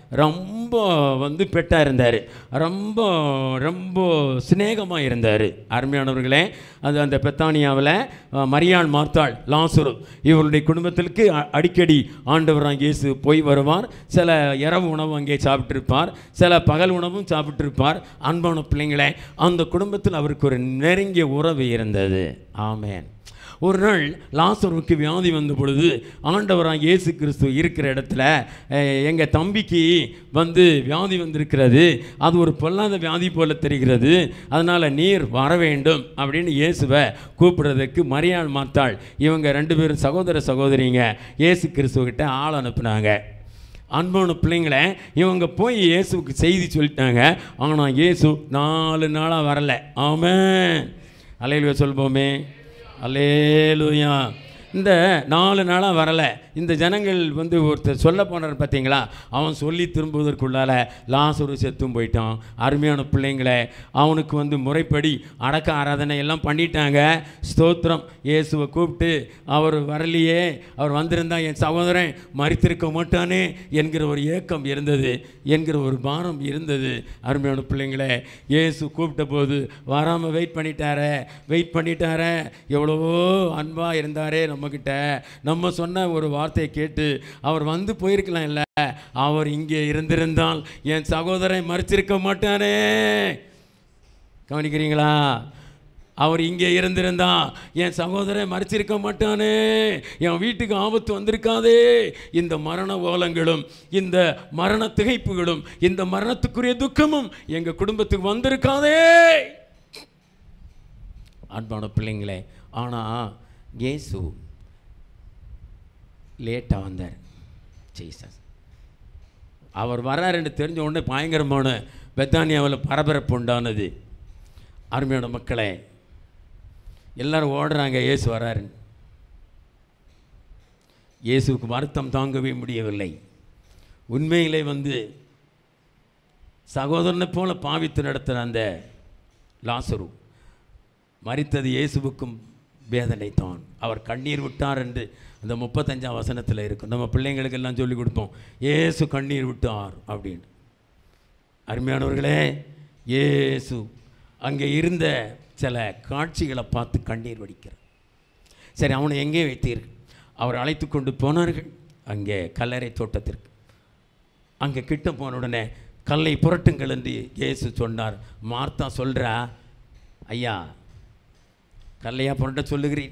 ரொம்ப வந்து பெட்டாக இருந்தார் ரொம்ப ரொம்ப சிநேகமாக இருந்தார் அருமையானவர்களே அது அந்த பெத்தானியாவில் அஹ், மரியாள் மார்த்தாள் லாசுரு இவருடைய குடும்பத்திற்கு அ- அடிக்கடி ஆண்டவராக இயேசு போய் வருவார் சில இரவு உணவு அங்கே சாப்பிட்டிருப்பார் சில பகல் உணவும் சாப்பிட்டிருப்பார் அன்பான பிள்ளைங்களே அந்த குடும்பத்தில் அவருக்கு ஒரு நெருங்கிய உறவு இருந்தது ஆமென் ஒரு நாள் லாசருக்கு வியாதி வந்த பொழுது ஆண்டவராக இயேசு கிறிஸ்து இருக்கிற இடத்துல எங்கள் தம்பிக்கு வந்து வியாதி வந்திருக்கிறது அது ஒரு பொல்லாத வியாதி போல தெரிகிறது அதனால் நீர் வர வேண்டும் அப்படின்னு இயேசுவை கூப்பிடுறதுக்கு மரியாள் மாத்தாள் இவங்க ரெண்டு பேரும் சகோதர சகோதரிங்க இயேசு கிறிஸ்துவகிட்ட ஆள் அனுப்புனாங்க அன்பான பிள்ளைங்கள இவங்க போய் இயேசுவுக்கு செய்தி சொல்லிட்டாங்க ஆனால் இயேசு நாலு நாளாக வரல ஆமென் அலையிலுயா சொல்வோமே அல்லேலூயா இந்த நாலு நாளாக வரலை இந்த ஜனங்கள் வந்து ஒருத்தர் சொல்ல போனார் பார்த்தீங்களா அவன் சொல்லி திரும்புவதற்குள்ளால லாசரு செத்தும் போயிட்டான் அருமையான பிள்ளைங்களே அவனுக்கு வந்து முறைப்படி அடக்க ஆராதனை எல்லாம் பண்ணிட்டாங்க ஸ்தோத்திரம் இயேசுவை கூப்பிட்டு அவர் வரலையே அவர் வந்திருந்தா என் சகோதரன் மறித்திருக்க மாட்டானே என்கிற ஒரு ஏக்கம் இருந்தது என்கிற ஒரு பாரம் இருந்தது அருமையான பிள்ளைங்களே இயேசு கூப்பிட்ட போது வராமல் வெயிட் பண்ணிட்டாரே வெயிட் பண்ணிட்டாரே எவ்வளவோ அன்பாக இருந்தாரே நம்மக்கிட்ட நம்ம சொன்ன ஒரு வார்த்தையை கேட்டு அவர் வந்து போயிருக்கலாம் இல்லை அவர் இங்கே இருந்திருந்தால் என் சகோதரன் மறிச்சிருக்க மாட்டானே கவனிக்கிறீங்களா அவர் இங்கே இருந்திருந்தா என் சகோதரன் மறைச்சிருக்க மாட்டானே என் வீட்டுக்கு ஆபத்து வந்திருக்காதே இந்த மரண ஓலங்களும் இந்த மரண திகைப்புகளும் இந்த மரணத்துக்குரிய துக்கமும் எங்கள் குடும்பத்துக்கு வந்திருக்காதே அன்பான பிள்ளைங்களே ஆனால் இயேசு லேட்டாக வந்தார் ஜீசஸ் அவர் வர்றாருன்னு தெரிஞ்ச உடனே பயங்கரமான பெத்தானியாவில் பரபரப்பு உண்டானது அருமையான மக்களே எல்லாரும் ஓடுறாங்க இயேசு வராருன்னு இயேசுவுக்கு வருத்தம் தாங்கவே முடியவில்லை உண்மையிலே வந்து சகோதரனை போல பாவித்து நடத்துகிற அந்த லாசரு மரித்தது இயேசுவுக்கும் வேதனை தான் அவர் கண்ணீர் விட்டார் என்று அந்த முப்பத்தஞ்சாம் வசனத்தில் இருக்கும் நம்ம பிள்ளைங்களுக்கெல்லாம் சொல்லி கொடுப்போம் இயேசு கண்ணீர் விட்டார் அப்படின்னு அருமையானவர்களே இயேசு அங்கே இருந்த சில காட்சிகளை பார்த்து கண்ணீர் வடிக்கிறார் சரி அவனை எங்கே வைத்தீர் அவர் அழைத்து கொண்டு போனார்கள் அங்கே கல்லறை தோட்டத்திற்கு அங்கே கிட்ட போன உடனே கல்லை புரட்டுங்கள் என்று இயேசு சொன்னார் மார்த்தா சொல்கிறா ஐயா கல்லையா புரட்ட சொல்லுகிறேன்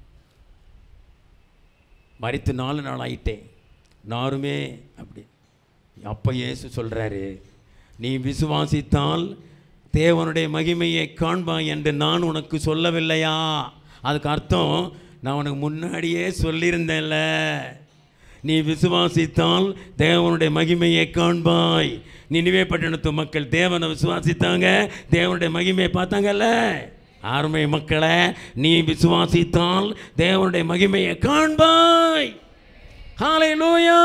மறித்து நாலு நாள் ஆயிட்டேன் நாருமே அப்படி அப்போ இயேசு சொல்கிறாரு நீ விசுவாசித்தால் தேவனுடைய மகிமையை காண்பாய் என்று நான் உனக்கு சொல்லவில்லையா அதுக்கு அர்த்தம் நான் உனக்கு முன்னாடியே சொல்லியிருந்தேன்ல நீ விசுவாசித்தால் தேவனுடைய மகிமையை காண்பாய் நினைவே பட்டணத்து மக்கள் தேவனை விசுவாசித்தாங்க தேவனுடைய மகிமையை பார்த்தாங்கல்ல ஆர்மை மக்களே நீ விசுவாசித்தால் தேவனுடைய மகிமையை காண்பாய் ஹalleluya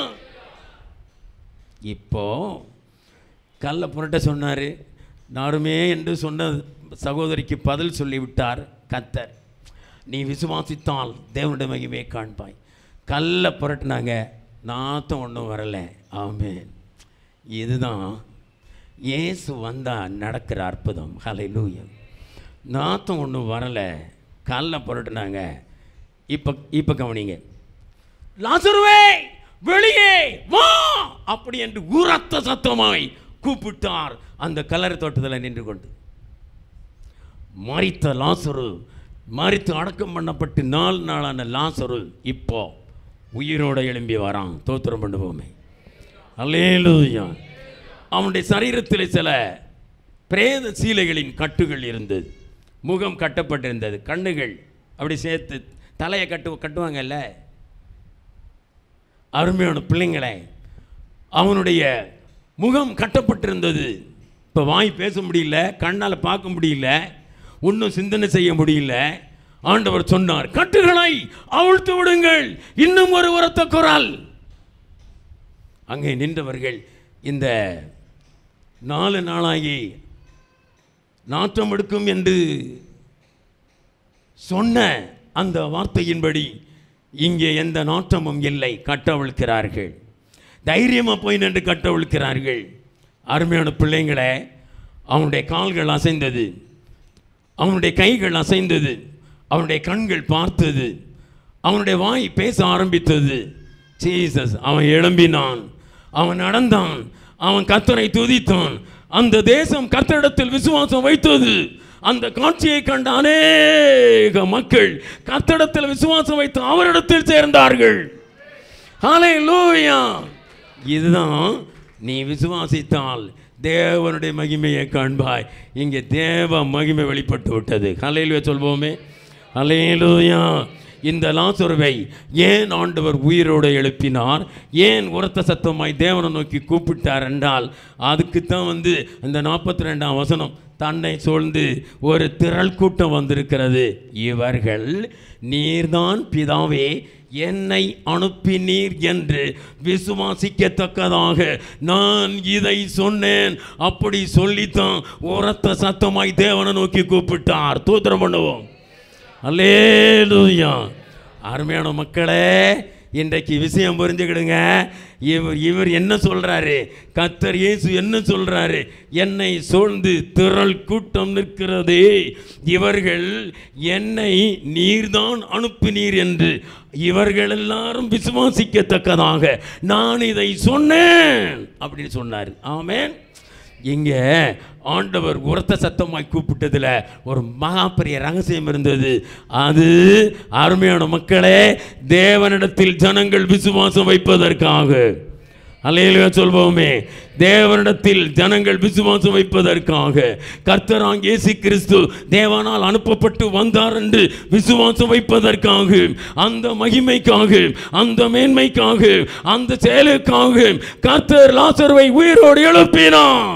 இப்போ கல்ல புரட்ட சொன்னார் நாருமே என்று சொன்ன சகோதரிக்கு பதில் சொல்லிவிட்டார் கத்தர் நீ விசுவாசித்தால் தேவனுடைய மகிமையை காண்பாய் கல்ல புரட்டினாங்க நாத்தம் ஒன்றும் வரலை ஆமென் இதுதான் இயேசு வந்தால் நடக்கிற அற்புதம் ஹalleluya நாத்தம் ஒன்றும் வரலை கல்ல புரட்டினாங்க இப்போ இப்போ கவனிங்க லாசருவே வெளியே வா அப்படி என்று உரத்த சத்தமாய் கூப்பிட்டார் அந்த கல்லறை தோட்டத்தில் நின்று கொண்டு மறித்த லாசரு மறித்து அடக்கம் பண்ணப்பட்டு நாலு நாளான லாசரு இப்போ உயிரோட எழும்பி வரான் தோத்திரம் பண்ணுவோமே அல்லேலூயா அவனுடைய சரீரத்தில் சில பிரேத சீலைகளின் கட்டுகள் இருந்தது முகம் கட்டப்பட்டிருந்தது கண்ணுகள் அப்படி சேர்த்து தலையை கட்டு கட்டுவாங்கல்ல அருமையான பிள்ளைங்களே அவனுடைய முகம் கட்டப்பட்டிருந்தது இப்போ வாய் பேச முடியல கண்ணால் பார்க்க முடியல ஒன்றும் சிந்தனை செய்ய முடியல ஆண்டவர் சொன்னார் கட்டுகளை அவிழ்த்து விடுங்கள் இன்னும் ஒரு உரத்த குரல் அங்கே நின்றவர்கள் இந்த நாலு நாளாகி நாற்றம் எடுக்கும் என்று சொன்ன அந்த வார்த்தையின்படி இங்கே எந்த நாற்றமும் இல்லை கட்டவிழ்க்கிறார்கள் தைரியமாக போய் நின்று கட்டவிழ்க்கிறார்கள் அருமையான பிள்ளைங்களே அவனுடைய கால்கள் அசைந்தது அவனுடைய கைகள் அசைந்தது அவனுடைய கண்கள் பார்த்தது அவனுடைய வாய் பேச ஆரம்பித்தது ஜீசஸ் அவன் எழும்பினான் அவன் நடந்தான் அவன் கர்த்தரை துதித்தான் அந்த தேசம் கர்த்தரிடத்தில் விசுவாசம் வைத்தது அந்த காட்சியை கண்ட அநேக மக்கள் கர்த்தரிடத்தில் விசுவாசம் வைத்து அவரிடத்தில் சேர்ந்தார்கள் ஹalleluya இதுதான் நீ விசுவாசித்தால் தேவனுடைய மகிமையை காண்பாய் இங்கே தேவ மகிமை வெளிப்பட்டு விட்டது ஹalleluya சொல்வோமே ஹalleluya இந்த லாசருவை ஏன் ஆண்டவர் உயிரோடு எழுப்பினார் ஏன் உரத்த சத்தமாய் தேவனை நோக்கி கூப்பிட்டார் என்றால் அதுக்கு தான் வந்து இந்த நாற்பத்தி ரெண்டாம் வசனம் தன்னை சூழ்ந்து ஒரு திரள் கூட்டம் வந்திருக்கிறது இவர்கள் நீர்தான் பிதாவே என்னை அனுப்பினீர் என்று விசுவாசிக்கத்தக்கதாக நான் இதை சொன்னேன் அப்படி சொல்லித்தான் உரத்த சத்தமாய் தேவனை நோக்கி கூப்பிட்டார் தூத்திரம் பண்ணுவோம் அல்லேலூயா அருமையான மக்களே இன்றைக்கு விஷயம் புரிஞ்சுக்கிடுங்க இவர் இவர் என்ன சொல்றாரு கத்தர் இயேசு என்ன சொல்றாரு என்னை சூழ்ந்து திரள் கூட்டம் நிற்கிறதே இவர்கள் என்னை நீர்தான் அனுப்பினீர் என்று இவர்கள் எல்லாரும் விசுவாசிக்கத்தக்கதாக நான் இதை சொன்னேன் அப்படின்னு சொன்னார் ஆமென் இங்கே ஆண்டவர் உரத்த சத்தமாய் கூப்பிட்டதுல ஒரு மகா பெரிய ரகசியம் இருந்தது அது அருமையான மக்களே தேவனிடத்தில் ஜனங்கள் விசுவாசம் வைப்பதற்காக அல்லையில சொல்வோமே தேவனிடத்தில் ஜனங்கள் விசுவாசம் வைப்பதற்காக கர்த்தராங் இயேசு கிறிஸ்து தேவனால் அனுப்பப்பட்டு வந்தார் என்று விசுவாசம் வைப்பதற்காக அந்த மகிமைக்காக அந்த மேன்மைக்காக அந்த செயலுக்காக கர்த்தர் லாசருவை உயிரோடு எழுப்பினார்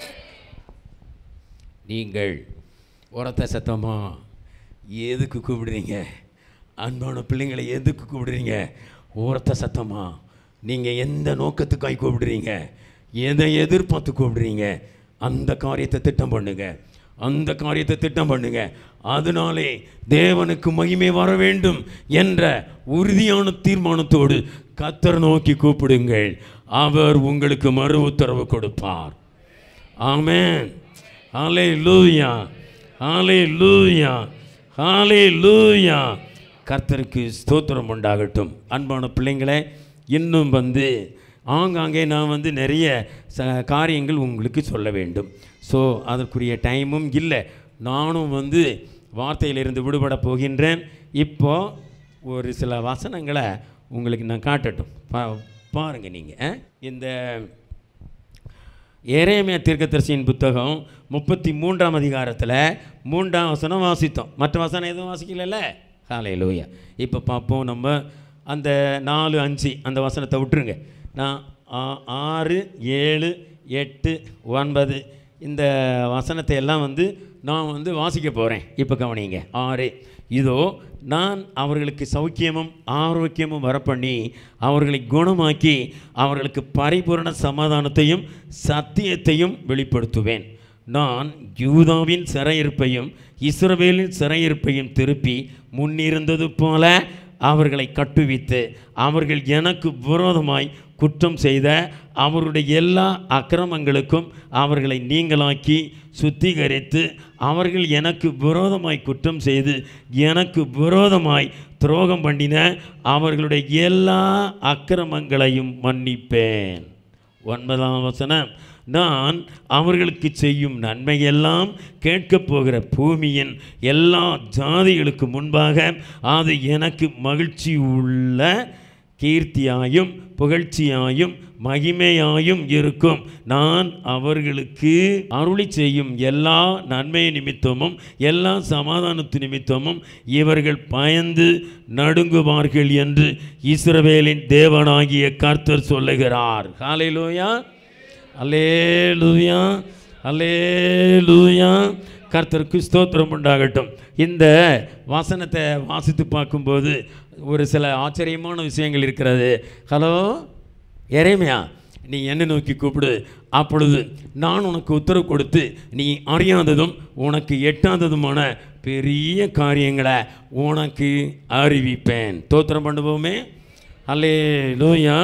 நீங்கள் உரத்த சத்தமா எதுக்கு கூப்பிடுறீங்க அன்பான பிள்ளைங்களை எதுக்கு கூப்பிடுறீங்க உரத்த சத்தமா நீங்கள் எந்த நோக்கத்துக்காய் கூப்பிடுறீங்க எதை எதிர்பார்த்து கூப்பிடுறீங்க அந்த காரியத்தை திட்டம் பண்ணுங்க அந்த காரியத்தை திட்டம் பண்ணுங்க அதனாலே தேவனுக்கு மகிமை வர வேண்டும் என்ற உறுதியான தீர்மானத்தோடு கத்தர் நோக்கி கூப்பிடுங்கள் அவர் உங்களுக்கு மறு உத்தரவு கொடுப்பார் ஆமென் ஹாலே லூயா ஹாலே லூயா ஹாலே லூயா கர்த்தருக்கு ஸ்தோத்திரம் உண்டாகட்டும் அன்பான பிள்ளைங்களே இன்னும் வந்து ஆங்காங்கே நான் வந்து நிறைய ச காரியங்கள் உங்களுக்கு சொல்ல வேண்டும் ஸோ அதற்குரிய டைமும் இல்லை நானும் வந்து வார்த்தையிலிருந்து விடுபட போகின்றேன் இப்போ ஒரு சில வசனங்களை உங்களுக்கு நான் காட்டட்டும் பா பாருங்கள் நீங்கள் இந்த எரேமியா தீர்க்கதரிசியின் புத்தகம் முப்பத்தி மூன்றாம் அதிகாரத்தில் மூன்றாம் வசனம் வாசித்தோம் மற்ற வசனம் எதுவும் வாசிக்கலல்ல காலை லூயா இப்போ பார்ப்போம் நம்ம அந்த நாலு அஞ்சு அந்த வசனத்தை விட்டுருங்க நான் ஆ- ஆறு ஏழு எட்டு ஒன்பது இந்த வசனத்தை எல்லாம் வந்து நான் வந்து வாசிக்க போகிறேன் இப்போ கவனிங்க ஆறு இதோ நான் அவர்களுக்கு சௌக்கியமும் ஆரோக்கியமும் வரப்பண்ணி அவர்களை குணமாக்கி அவர்களுக்கு பரிபூரண சமாதானத்தையும் சத்தியத்தையும் வெளிப்படுத்துவேன் நான் யூதாவின் சிறையிருப்பையும் இஸ்ரவேலின் சிறையிருப்பையும் திருப்பி முன்னிருந்தது போல அவர்களை கட்டுவித்து அவர்கள் எனக்கு விரோதமாய் குற்றம் செய்த அவருடைய எல்லா அக்கிரமங்களுக்கும் அவர்களை நீங்களாக்கி சுத்திகரித்து அவர்கள் எனக்கு விரோதமாய் குற்றம் செய்து எனக்கு விரோதமாய் துரோகம் பண்ணின அவர்களுடைய எல்லா அக்கிரமங்களையும் மன்னிப்பேன் ஒன்பதாம் வசனம் நான் அவர்களுக்கு செய்யும் நன்மையெல்லாம் கேட்கப் போகிற பூமியின் எல்லா ஜாதிகளுக்கு முன்பாக அது எனக்கு மகிழ்ச்சி உள்ள கீர்த்தியாயும் புகழ்ச்சியாயும் மகிமையாயும் இருக்கும் நான் அவர்களுக்கு அருளி செய்யும் எல்லா நன்மை நிமித்தமும் எல்லா சமாதானத்து நிமித்தமும் இவர்கள் பயந்து நடுங்குவார்கள் என்று இஸ்ரவேலின் தேவனாகிய கர்த்தர் சொல்லுகிறார் ஹalleluya அல்லேலூயா அல்லேலூயா கர்த்தருக்கு ஸ்தோத்திரம் உண்டாகட்டும் இந்த வசனத்தை வாசித்து பார்க்கும்போது ஒரு சில ஆச்சரியமான விஷயங்கள் இருக்கிறது ஹலோ எரேமியா நீ என்னை நோக்கி கூப்பிடு அப்பொழுது நான் உனக்கு உத்தரவு கொடுத்து நீ அறியாததும் உனக்கு எட்டாததுமான பெரிய காரியங்களை உனக்கு அறிவிப்பேன் தோத்திரம் பண்ணுவோமே அல்லே லூயா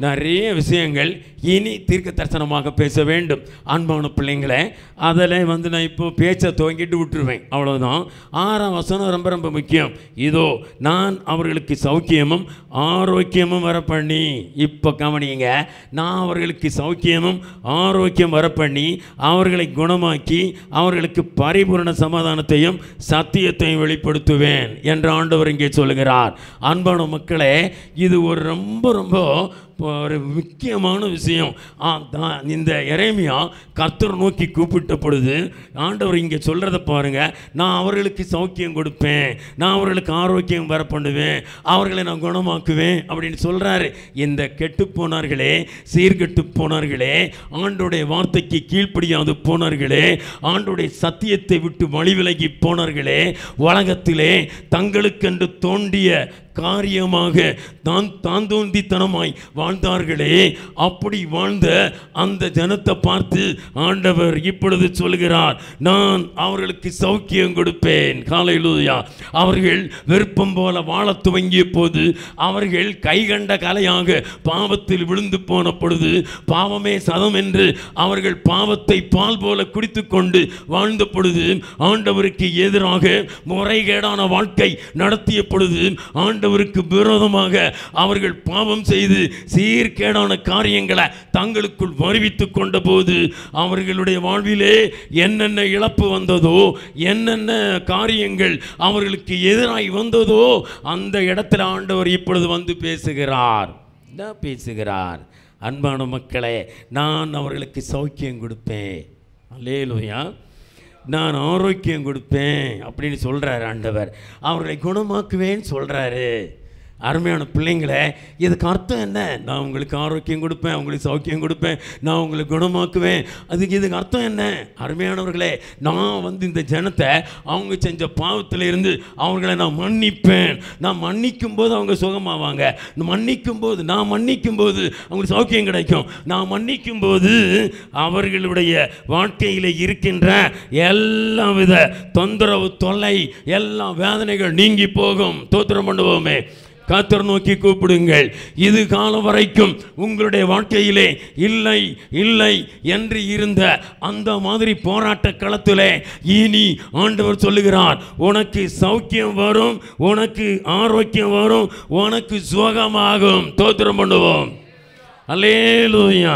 நிறைய விஷயங்கள் இனி தீர்க்க தரிசனமாக பேச வேண்டும் அன்பான பிள்ளைங்களே அதில் வந்து நான் இப்போ பேச்சை துவங்கிட்டு விட்டுருவேன் அவ்வளவுதான் ஆறாம் வசனம் ரொம்ப ரொம்ப முக்கியம் இதோ நான் அவர்களுக்கு சௌக்கியமும் ஆரோக்கியமும் வர பண்ணி இப்போ கவனிங்க நான் அவர்களுக்கு சௌக்கியமும் ஆரோக்கியம் வர பண்ணி அவர்களை குணமாக்கி அவர்களுக்கு பரிபூரண சமாதானத்தையும் சத்தியத்தையும் வெளிப்படுத்துவேன் என்று ஆண்டவர் இங்கே சொல்லுகிறார் அன்பான மக்களே இது ஒரு ரொம்ப ரொம்ப ஒரு முக்கியமான விஷயம் ஆ, தான் இந்த எரேமியா கர்த்தர் நோக்கி கூப்பிட்ட பொழுது ஆண்டவர் இங்கே சொல்கிறத பாருங்க நான் அவர்களுக்கு சௌக்கியம் கொடுப்பேன் நான் அவர்களுக்கு ஆரோக்கியம் வர பண்ணுவேன் அவர்களை நான் குணமாக்குவேன் அப்படின்னு சொல்கிறாரு இந்த கெட்டு போனார்களே சீர்கெட்டு போனார்களே ஆண்டோடைய வார்த்தைக்கு கீழ்ப்படியாது போனார்களே ஆண்டோடைய சத்தியத்தை விட்டு வழி விலகி போனார்களே உலகத்திலே தங்களுக்கென்று தோண்டிய காரியமாக தான் தாந்தோந்தித்தனமாய் வாழ்ந்தார்களே அப்படி வாழ்ந்த அந்த ஜனத்தை பார்த்து ஆண்டவர் இப்பொழுது சொல்கிறார் நான் அவர்களுக்கு சௌக்கியம் கொடுப்பேன் காலையிலூயா அவர்கள் விருப்பம் போல வாழத் துவங்கிய போது அவர்கள் கைகண்ட கலையாக பாவத்தில் விழுந்து போன பொழுது பாவமே சதம் என்று அவர்கள் பாவத்தை பால் போல குடித்து கொண்டு வாழ்ந்த பொழுது ஆண்டவருக்கு எதிராக முறைகேடான வாழ்க்கை நடத்திய பொழுது ஆண்டவருக்கு விரோதமாக அவர்கள் பாவம் செய்து சீர்கேடான காரியங்களை தங்களுக்குள் வருவித்துக் கொண்ட போது அவர்களுடைய வாழ்விலே என்னென்ன இழப்பு வந்ததோ என்னென்ன காரியங்கள் அவர்களுக்கு எதிராய் வந்ததோ அந்த இடத்துல ஆண்டவர் இப்பொழுது வந்து பேசுகிறார் என்ன பேசுகிறார் அன்பான மக்களே நான் அவர்களுக்கு சௌக்கியம் கொடுப்பேன் அல்லேலூயா நான் ஆரோக்கியம் கொடுப்பேன் அப்படின்னு சொல்கிறார் ஆண்டவர் அவர்களை குணமாக்குவேன்னு சொல்கிறாரு அருமையான பிள்ளைங்களே இதுக்கு அர்த்தம் என்ன நான் உங்களுக்கு ஆரோக்கியம் கொடுப்பேன் உங்களுக்கு சௌக்கியம் கொடுப்பேன் நான் உங்களை குணமாக்குவேன் அதுக்கு இதுக்கு அர்த்தம் என்ன அருமையானவர்களே நான் வந்து இந்த ஜனத்தை அவங்க செஞ்ச பாவத்தில் இருந்து அவர்களை நான் மன்னிப்பேன் நான் மன்னிக்கும் போது அவங்க சுகமாவாங்க மன்னிக்கும் போது நான் மன்னிக்கும் போது அவங்களுக்கு சௌக்கியம் கிடைக்கும் நான் மன்னிக்கும் போது அவர்களுடைய வாழ்க்கையில் இருக்கின்ற எல்லா வித தொந்தரவு தொல்லை எல்லா வேதனைகள் நீங்கி போகும் தோத்திரம் பண்ணுவோமே காத்தர் நோக்கி கூப்பிடுங்கள் இது காலம் வரைக்கும் உங்களுடைய வாழ்க்கையிலே இல்லை இல்லை என்று இருந்த அந்த மாதிரி போராட்ட களத்திலே இனி ஆண்டவர் சொல்லுகிறார் உனக்கு சௌக்கியம் வரும் உனக்கு ஆரோக்கியம் வரும் உனக்கு சுகமாகும் தோத்திரம் பண்ணுவோம் அல்லேலூயா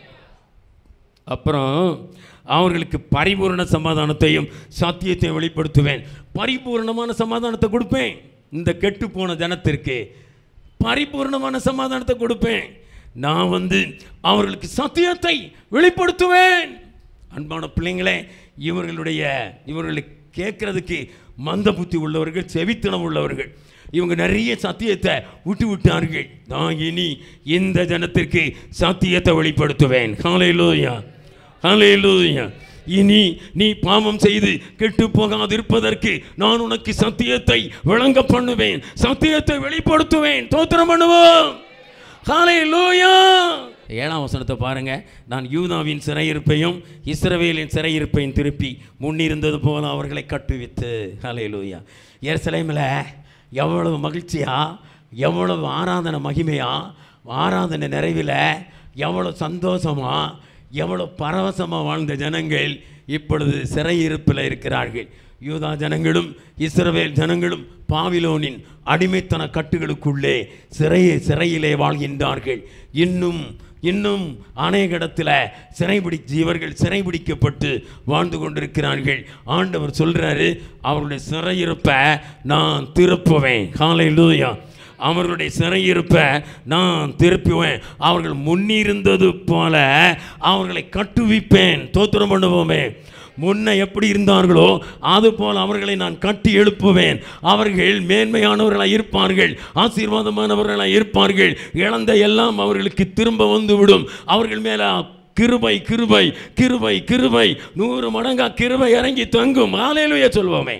அப்புறம் அவர்களுக்கு பரிபூரண சமாதானத்தையும் சத்தியத்தையும் வெளிப்படுத்துவேன் பரிபூரணமான சமாதானத்தை கொடுப்பேன் இந்த கெட்டு போன ஜனத்திற்கு பரிபூரணமான சமாதானத்தை கொடுப்பேன் நான் வந்து அவர்களுக்கு சத்தியத்தை வெளிப்படுத்துவேன் அன்பான பிள்ளைங்களே இவர்களுடைய இவர்களை கேட்கறதுக்கு மந்த புத்தி உள்ளவர்கள் செவித்தனம் உள்ளவர்கள் இவங்க நிறைய சத்தியத்தை விட்டு விட்டார்கள் நான் இனி இந்த ஜனத்திற்கு சத்தியத்தை வெளிப்படுத்துவேன் ஹalleluya ஹalleluya இனி நீ பாவம் செய்து கெட்டு போகாதிருப்பதற்கு நான் உனக்கு சத்தியத்தை விளங்க பண்ணுவேன் சத்தியத்தை வெளிப்படுத்துவேன் தோத்திரம் பண்ணுவோம் ஹalleluya ஏழாம் வசனத்தை பாருங்க நான் யூதாவின் சிறையிருப்பையும் இஸ்ரவேலின் சிறையிருப்பையும் திருப்பி முன்னிருந்தது போல அவர்களை கட்டுவித்து ஹalleluya எருசலேமில் எவ்வளவு மகிழ்ச்சியா எவ்வளவு ஆராதனை மகிமையா ஆராதனை நிறைவில் எவ்வளவு சந்தோஷமா எவ்வளவு பரவசமாக வாழ்ந்த ஜனங்கள் இப்பொழுது சிறையிருப்பில் இருக்கிறார்கள் யூதா ஜனங்களும் இஸ்ரவேல் ஜனங்களும் பாவிலோனின் அடிமைத்தன கட்டுகளுக்குள்ளே சிறையை சிறையிலே வாழ்கின்றார்கள் இன்னும் இன்னும் அநேக இடத்துல சிறைபிடி ஜீவர்கள் சிறைபிடிக்கப்பட்டு வாழ்ந்து கொண்டிருக்கிறார்கள் ஆண்டவர் சொல்றாரு அவருடைய சிறையிருப்பை நான் திருப்புவேன் காலை அவர்களுடைய சிறையிருப்பை நான் திருப்புவேன் அவர்கள் முன்னிருந்தது போல அவர்களை கட்டுவிப்பேன் தோத்திரம் பண்ணுவோமே முன்ன எப்படி இருந்தார்களோ அதுபோல் அவர்களை நான் கட்டி எழுப்புவேன் அவர்கள் மேன்மையானவர்களாக இருப்பார்கள் ஆசீர்வாதமானவர்களாக இருப்பார்கள் இழந்த எல்லாம் அவர்களுக்கு திரும்ப வந்துவிடும் அவர்கள் மேலே கிருபை கிருபை கிருபை கிருபை நூறு மடங்கா கிருபை இறங்கி தங்கும் ஆலேலுயா சொல்வோமே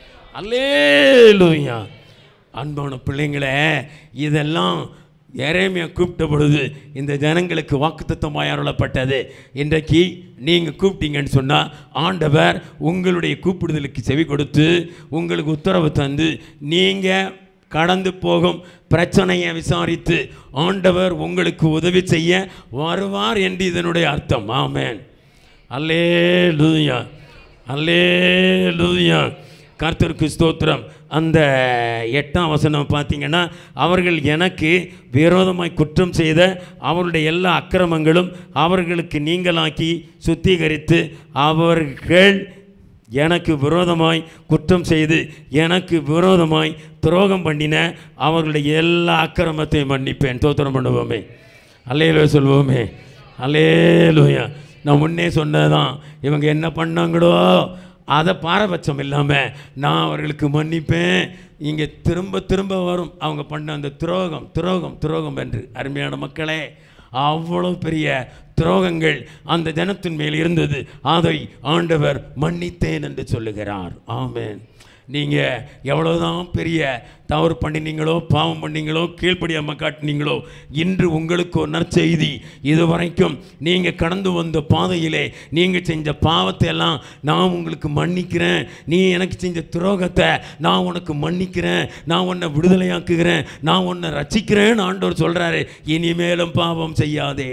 அல்லேலுயா அன்பான பிள்ளைங்களே இதெல்லாம் எரேமியா கூப்பிட்ட பொழுது இந்த ஜனங்களுக்கு வாக்குத்தத்தமாய் அருளப்பட்டது இன்றைக்கு நீங்கள் கூப்பிட்டீங்கன்னு சொன்னால் ஆண்டவர் உங்களுடைய கூப்பிடுதலுக்கு செவி கொடுத்து உங்களுக்கு உத்தரவு தந்து நீங்கள் கடந்து போகும் பிரச்சனையை விசாரித்து ஆண்டவர் உங்களுக்கு உதவி செய்ய வருவார் என்று இதனுடைய அர்த்தம் ஆமென் அல்லே லூயா அல்லே லூயா கர்த்தருக்கு ஸ்தோத்திரம் அந்த எட்டாம் வசனம் பார்த்தீங்கன்னா அவர்கள் எனக்கு விரோதமாய் குற்றம் செய்த அவருடைய எல்லா அக்கிரமங்களும் அவர்களுக்கு நீங்களாக்கி சுத்திகரித்து அவர்கள் எனக்கு விரோதமாய் குற்றம் செய்து எனக்கு விரோதமாய் துரோகம் பண்ணின அவர்களுடைய எல்லா அக்கிரமத்தையும் மன்னிப்பேன் தோத்திரம் பண்ணுவோமே அல்லேலோ சொல்வோமே அல்லேலூயா நான் முன்னே சொன்னதான் இவங்க என்ன பண்ணாங்களோ அதை பாரபட்சம் இல்லாமல் நான் அவர்களுக்கு மன்னிப்பேன் இங்கே திரும்ப திரும்ப வரும் அவங்க பண்ண அந்த துரோகம் துரோகம் துரோகம் என்று அருமையான மக்களே அவ்வளோ பெரிய துரோகங்கள் அந்த ஜனத்தின் மேல் இருந்தது அதை ஆண்டவர் மன்னித்தேன் என்று சொல்லுகிறார் ஆமென் நீங்கள் எவ்வளோதான் பெரிய தவறு பண்ணினீங்களோ பாவம் பண்ணீங்களோ கீழ்ப்படியாம காட்டினீங்களோ இன்று உங்களுக்கு ஒரு நற்செய்தி இதுவரைக்கும் நீங்கள் கடந்து வந்த பாதையிலே நீங்கள் செஞ்ச பாவத்தை எல்லாம் நான் உங்களுக்கு மன்னிக்கிறேன் நீ எனக்கு செஞ்ச துரோகத்தை நான் உனக்கு மன்னிக்கிறேன் நான் உன்னை விடுதலையாக்குகிறேன் நான் உன்னை ரட்சிக்கிறேன்னு ஆண்டவர் சொல்கிறாரு இனிமேலும் பாவம் செய்யாதே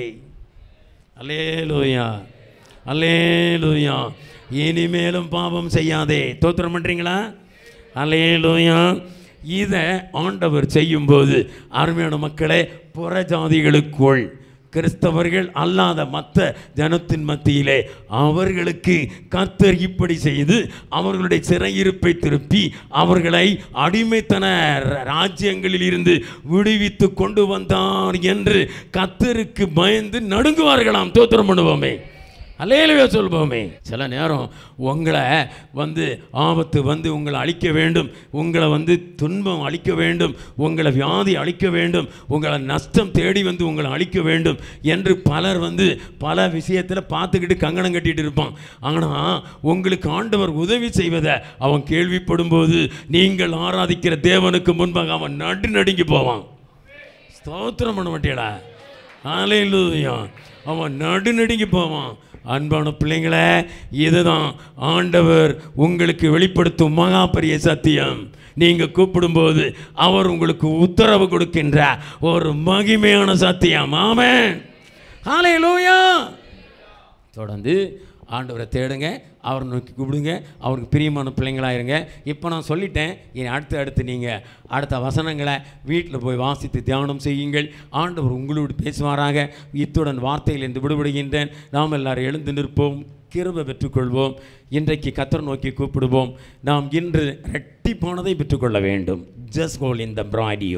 அல்லேலூயா அல்லேலூயா இனிமேலும் பாவம் செய்யாதே தோத்திரம் பண்ணுறீங்களா அல்லேலூயா இதை ஆண்டவர் செய்யும்போது அருமையான மக்களே புறஜாதிகளுக்குள் கிறிஸ்தவர்கள் அல்லாத மற்ற ஜனத்தின் மத்தியிலே அவர்களுக்கு கர்த்தர் இப்படி செய்து அவர்களுடைய சிறையிருப்பை திருப்பி அவர்களை அடிமைத்தன ராஜ்யங்களில் இருந்து விடுவித்து கொண்டு வந்தார் என்று கர்த்தருக்கு பயந்து நடுங்குவார்களாம் தோத்திரம் பண்ணுவோமே அலேலுவே சொல்வோமே சில நேரம் உங்களை வந்து ஆபத்து வந்து உங்களை அழிக்க வேண்டும் உங்களை வந்து துன்பம் அழிக்க வேண்டும் உங்களை வியாதி அழிக்க வேண்டும் உங்களை நஷ்டம் தேடி வந்து உங்களை அழிக்க வேண்டும் என்று பலர் வந்து பல விஷயத்தில் பார்த்துக்கிட்டு கங்கணம் கட்டிட்டு இருப்பான் ஆனால் உங்களுக்கு ஆண்டவர் உதவி செய்வதை அவன் கேள்விப்படும்போது நீங்கள் ஆராதிக்கிற தேவனுக்கு முன்பாக அவன் நடு நடுங்கி போவான் ஸ்தோத்திரம் பண்ண மாட்டியடா ஆலையிலூயா அவன் நடு நடுங்கி போவான் அன்பான பிள்ளைங்களே இதுதான் ஆண்டவர் உங்களுக்கு வெளிப்படுத்தும் மகா பெரிய சத்தியம் நீங்கள் கூப்பிடும்போது அவர் உங்களுக்கு உத்தரவு கொடுக்கின்ற ஒரு மகிமையான சத்தியம் ஆமென் ஹalleluya தொடர்ந்து ஆண்டவரை தேடுங்க அவரை நோக்கி கூப்பிடுங்க அவருக்கு பிரியமான பிள்ளைங்களாக இருங்க இப்போ நான் சொல்லிட்டேன் இனி அடுத்து அடுத்து நீங்கள் அடுத்த வசனங்களை வீட்டில் போய் வாசித்து தியானம் செய்யுங்கள் ஆண்டவர் உங்களோடு பேசுவாராக இத்துடன் வார்த்தையிலிருந்து விடுபடுகின்றேன் நாம் எல்லாரும் எழுந்து நிற்போம் கிருபை பெற்றுக்கொள்வோம் இன்றைக்கு கத்தர் நோக்கி கூப்பிடுவோம் நாம் இன்று ரெட்டிப்பானதை பெற்றுக்கொள்ள வேண்டும் just call in the bride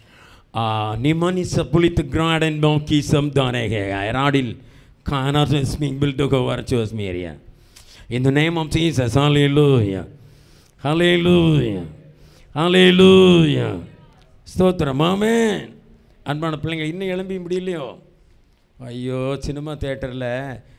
निमनि सपुलित ग्राडन की समदाने है राडिल खाना से स्मिंग बिल तो कवर चोस मेरिया in the name of Jesus hallelujah hallelujah hallelujah ஸ்தோத்திரம் ஆமென் அன்பான பிள்ளைங்க இன்னும் எழும்பி முடியலையோ ஐயோ சினிமா தேட்டரில்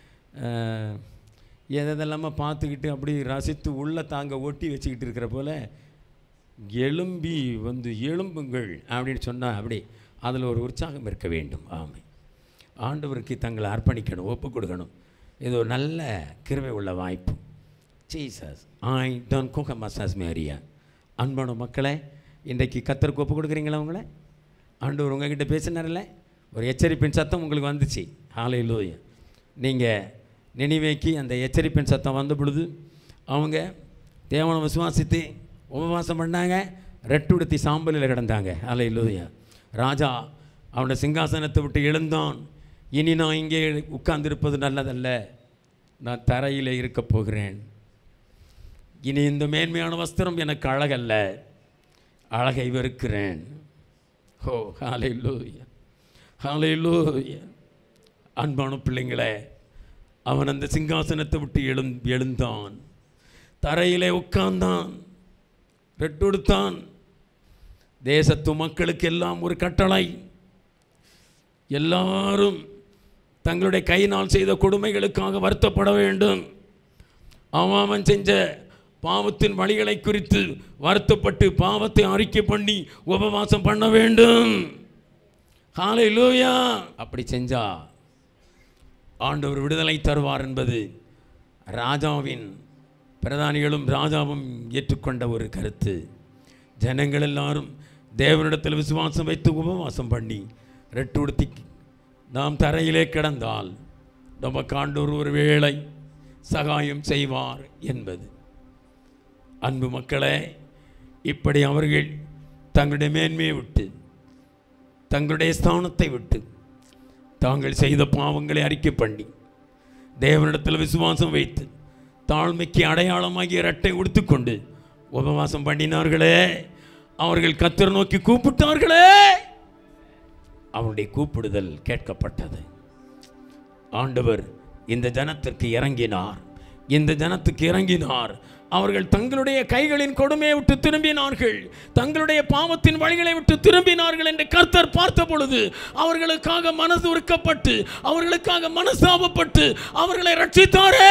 எதெல்லாம பார்த்துக்கிட்டு அப்படி ரசித்து உள்ள தாங்க ஒட்டி வச்சுக்கிட்டு இருக்கிற போல எழும்பி வந்து எழும்புங்கள் அப்படின்னு சொன்னால் அப்படி அதில் ஒரு உற்சாகம் இருக்க வேண்டும் ஆமை ஆண்டவருக்கு தங்களை அர்ப்பணிக்கணும் ஒப்பு கொடுக்கணும் இது ஒரு நல்ல கிருவை உள்ள வாய்ப்பு ஜீசஸ் ஐ டன் குக மசாஸ் மேரியா அன்பான மக்களே இன்றைக்கு கத்தருக்கு ஒப்பு கொடுக்குறீங்களா உங்களை ஆண்டவர் உங்ககிட்ட பேசினார்ல ஒரு எச்சரிப்பின் சத்தம் உங்களுக்கு வந்துச்சு ஹாலை லூய நீங்கள் நினைவேக்கி அந்த எச்சரிப்பின் சத்தம் வந்த பொழுது அவங்க தேவனை விசுவாசித்து உபவாசம் பண்ணாங்க ரெட்டுடுத்தி சாம்பலில் கிடந்தாங்க ஹாலை லூயா ராஜா அவனோட சிங்காசனத்தை விட்டு எழுந்தான் இனி நான் இங்கே உட்கார்ந்திருப்பது நல்லதல்ல நான் தரையில் இருக்கப் போகிறேன் இனி இந்த மேன்மையான வஸ்திரம் எனக்கு அழகல்ல அழகை வெறுக்கிறேன் ஹோ ஹாலை லூயா ஹாலை லூயா அன்பான பிள்ளைங்களே அவன் அந்த சிங்காசனத்தை விட்டு எழுந் எழுந்தான் தரையிலே உட்கார்ந்தான் பெற்றொடுத்தான் தேசத்து மக்களுக்கெல்லாம் ஒரு கட்டளை எல்லாரும் தங்களுடைய கையினால் செய்த கொடுமைகளுக்காக வருத்தப்பட வேண்டும் அவன் அவன் செஞ்ச பாவத்தின் வழிகளை குறித்து வருத்தப்பட்டு பாவத்தை அறிக்கை பண்ணி உபவாசம் பண்ண வேண்டும் ஹாலை லூயா அப்படி செஞ்சா ஆண்டவர் விடுதலை தருவார் என்பது ராஜாவின் பிரதானிகளும் ராஜாவும் ஏற்றுக்கொண்ட ஒரு கருத்து ஜனங்கள் எல்லாரும் தேவனிடத்தில் விசுவாசம் வைத்து உபவாசம் பண்ணி ரெட்டு உடுத்தி நாம் தரையிலே கிடந்தால் நமக்கு ஆண்டவர் ஒரு வேளை சகாயம் செய்வார் என்பது அன்பு மக்களே இப்படி அவர்கள் தங்களுடைய மேன்மையை விட்டு தங்களுடைய ஸ்தானத்தை விட்டு தாங்கள் செய்த பாவங்களை அறிக்கை பண்ணி தேவனிடத்தில் விசுவாசம் வைத்து தாழ்மைக்கு அடையாளமாகிய இரட்டை உடுத்துக்கொண்டு உபவாசம் பண்ணினார்களே அவர்கள் கத்தர் நோக்கி கூப்பிட்டார்களே அவருடைய கூப்பிடுதல் கேட்கப்பட்டது ஆண்டவர் இந்த ஜனத்திற்கு இறங்கினார் இந்த ஜனத்துக்கு இறங்கினார் அவர்கள் தங்களுடைய கைகளின் கொடுமையை விட்டு திரும்பினார்கள் தங்களுடைய பாவத்தின் வழிகளை விட்டு திரும்பினார்கள் என்று கர்த்தர் பார்த்த பொழுது அவர்களுக்காக மனது உருக்கப்பட்டு அவர்களுக்காக மனசாபப்பட்டு அவர்களை ரட்சித்தாரே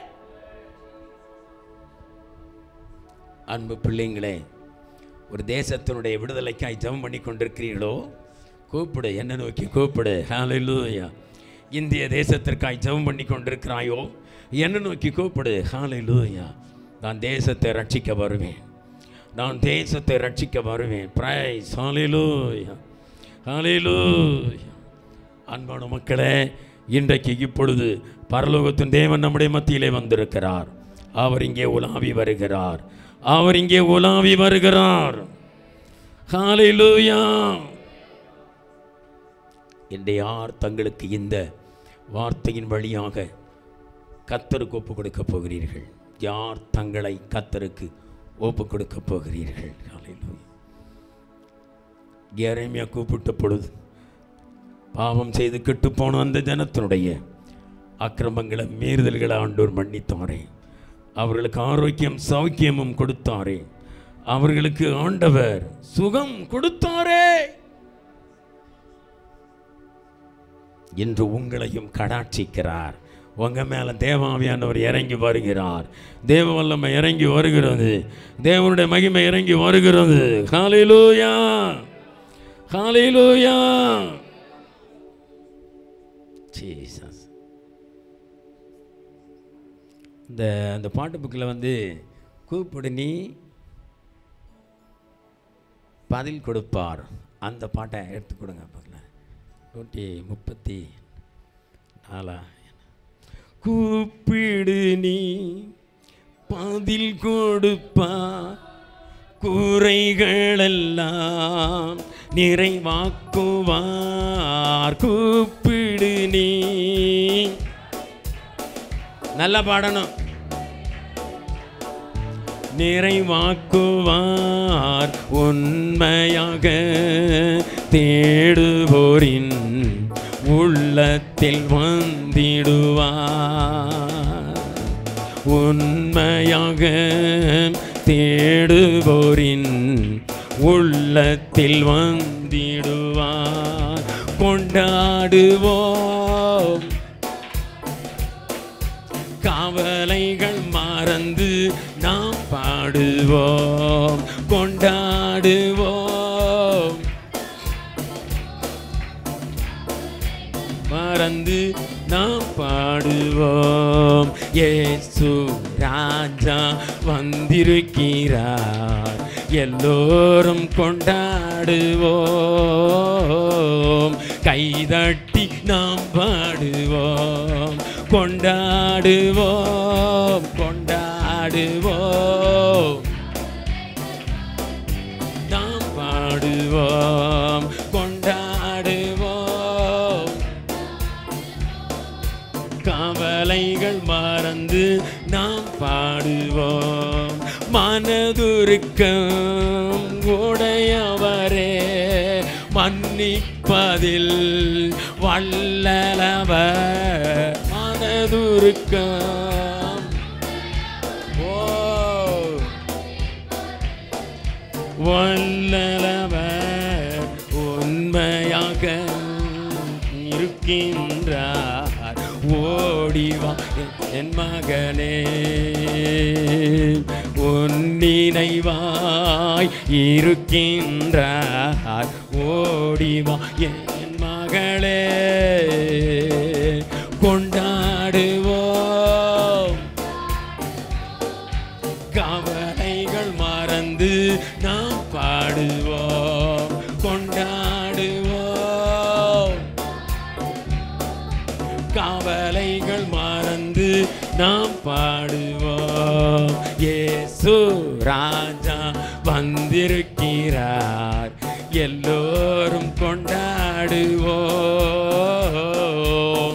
அன்பு பிள்ளைங்களே ஒரு தேசத்தினுடைய விடுதலைக்காய் ஜெபம் பண்ணி கொண்டிருக்கிறீர்களோ கூப்பிடு என்ன நோக்கி கூப்பிடு ஹalleluya இந்திய தேசத்திற்காய் ஜெபம் பண்ணி கொண்டிருக்கிறாயோ என்ன நோக்கி கூப்பிடு ஹalleluya நான் தேசத்தை ரட்சிக்க வருவேன் நான் தேசத்தை ரட்சிக்க வருவேன் பிரைஸ் ஹalleluya ஹalleluya அன்பான மக்களே இன்றைக்கு இப்பொழுது பரலோகத்தின் தேவன் நம்முடைய மத்தியிலே வந்திருக்கிறார் அவர் இங்கே உலாவி வருகிறார் அவர் இங்கே உலாவி வருகிறார் ஹalleluya இன்று யார் தங்களுக்கு இந்த வார்த்தையின் வழியாக கத்தருக்கு ஒப்பு கொடுக்க போகிறீர்கள் யார் தங்களை கத்தருக்கு ஒப்பு கொடுக்க போகிறீர்கள் ஹalleluya எரேமியா கூப்பிட்ட பொழுது பாவம் செய்து கெட்டுப்போன அந்த ஜனத்தினுடைய அக்கிரமங்களை மீறுதல்களை ஆண்டோர் மன்னித்தாரே அவர்களுக்கு ஆரோக்கியம் சௌக்கியமும் கொடுத்தாரே அவர்களுக்கு ஆண்டவர் சுகம் கொடுத்தாரே இன்று உங்களையும் கடாட்சிக்கிறார் உங்க மேல தேவாவியானவர் இறங்கி வருகிறார் தேவ வல்லமை இறங்கி வருகிறது தேவனுடைய மகிமை இறங்கி வருகிறது ஹalleluya ஹalleluya ஜீசஸ் இந்த அந்த பாட்டு புக்கில் வந்து கூப்பிடு நீ பதில் கொடுப்பார் அந்த பாட்டை எடுத்து கொடுங்க பக்கத்தில் நூற்றி முப்பத்தி நாலா கூப்பிடு நீ பதில் கொடுப்பார் குறைகளெல்லாம் நிறைவாக்குவார் கூப்பிடு நீ நல்லா பாடணும் நிறைவாக்குவார் உண்மையாக தேடுவோரின் உள்ளத்தில் வந்திடுவார் உண்மையாக தேடுவோரின் உள்ளத்தில் வந்திடுவார் கொண்டாடுவோம் கவலைகள் மறந்து நாம் பாடுவோம் கொண்டாடுவோம் மறந்து நாம் பாடுவோம் இயேசு ராஜா வந்திருக்கிறார் எல்லோரும் கொண்டாடுவோம் கைதட்டி நாம் பாடுவோம் கொண்டாடுவோம் கொண்டாடுவோம் நாம் பாடுவோம் கொண்டாடுவோம் கவலைகள் மறந்து நாம் பாடுவோம் மனதுருக்கம் உடையவரே மன்னிப்பதில் வல்லலவர் மனதுருக்கம் ஓ வல்லலவர் உண்மையாக இருக்கின்றார் ஓடிவா என் மகனே உன் நினைவாய் இருக்கின்றார் ஓடிவா என் மகளே கொண்டாடுவோம் கவலைகள் மறந்து நாம் பாடுவோம் நாம் பாடுவோம் இயேசு ராஜா வந்திருக்கிறார் எல்லோரும் கொண்டாடுவோம்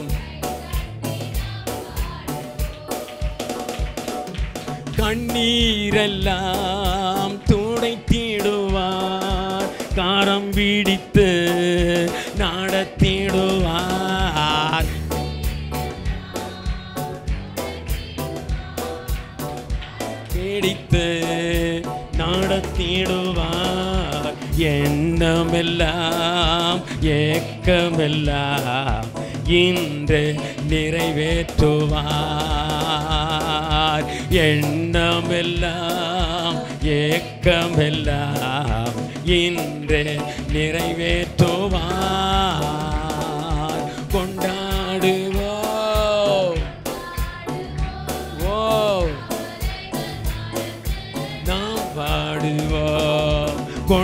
கண்ணீரெல்லாம் துடைத்திடுவார் காரம் பிடித்து நடத்திடுவார் பிடித்து நடத்திடுவார் எண்ணமெல்லாம் ஏக்கமெல்லாம் இன்று நிறைவேற்றுவார் எண்ணமெல்லாம் ஏக்கமெல்லாம் இன்று நிறைவேற்றுவார் கொண்டாடுவோம் ஓ நாம் பாடுவோம்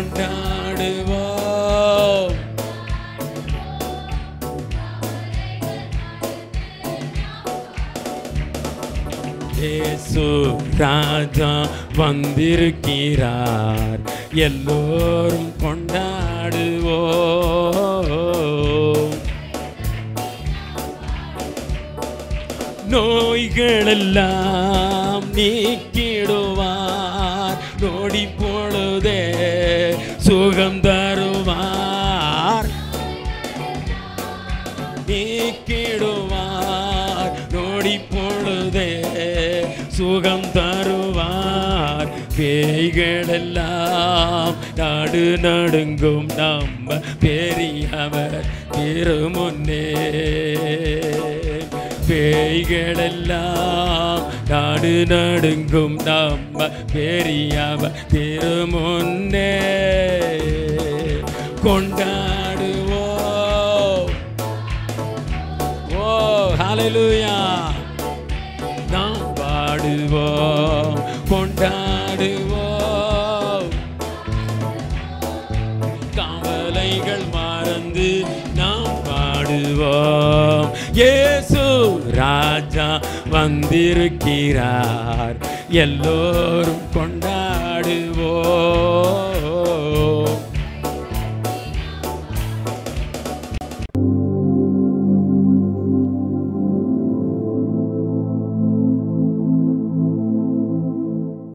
கொண்டாடுவோம் இயேசு ராஜா வந்திருக்கிறார் எல்லோரும் கொண்டாடுவோம் நோய்களெல்லாம் நீக்கிடுவார் நொடி பொழுதே சுகம் தருவார் நீக்கிடுவார் நொடி பொழுதே சுகம் தருவார் பேய்களெல்லாம் நாடு நடுங்கும் நம்ம பெரியவர் திருமுன்னே பேய்களெல்லாம் நாடு நடுங்கும் நம்ம பெரியவர் திருமுன்னே கொண்டாடுவோம் ஓ ஹalleluya நாம் பாடுவோம் கொண்டாடுவோம் கவலைகள் மறந்து நாம் பாடுவோம் இயேசு ராஜா வந்திருக்கிறார் எல்லோரும் கொண்டாடுவோம்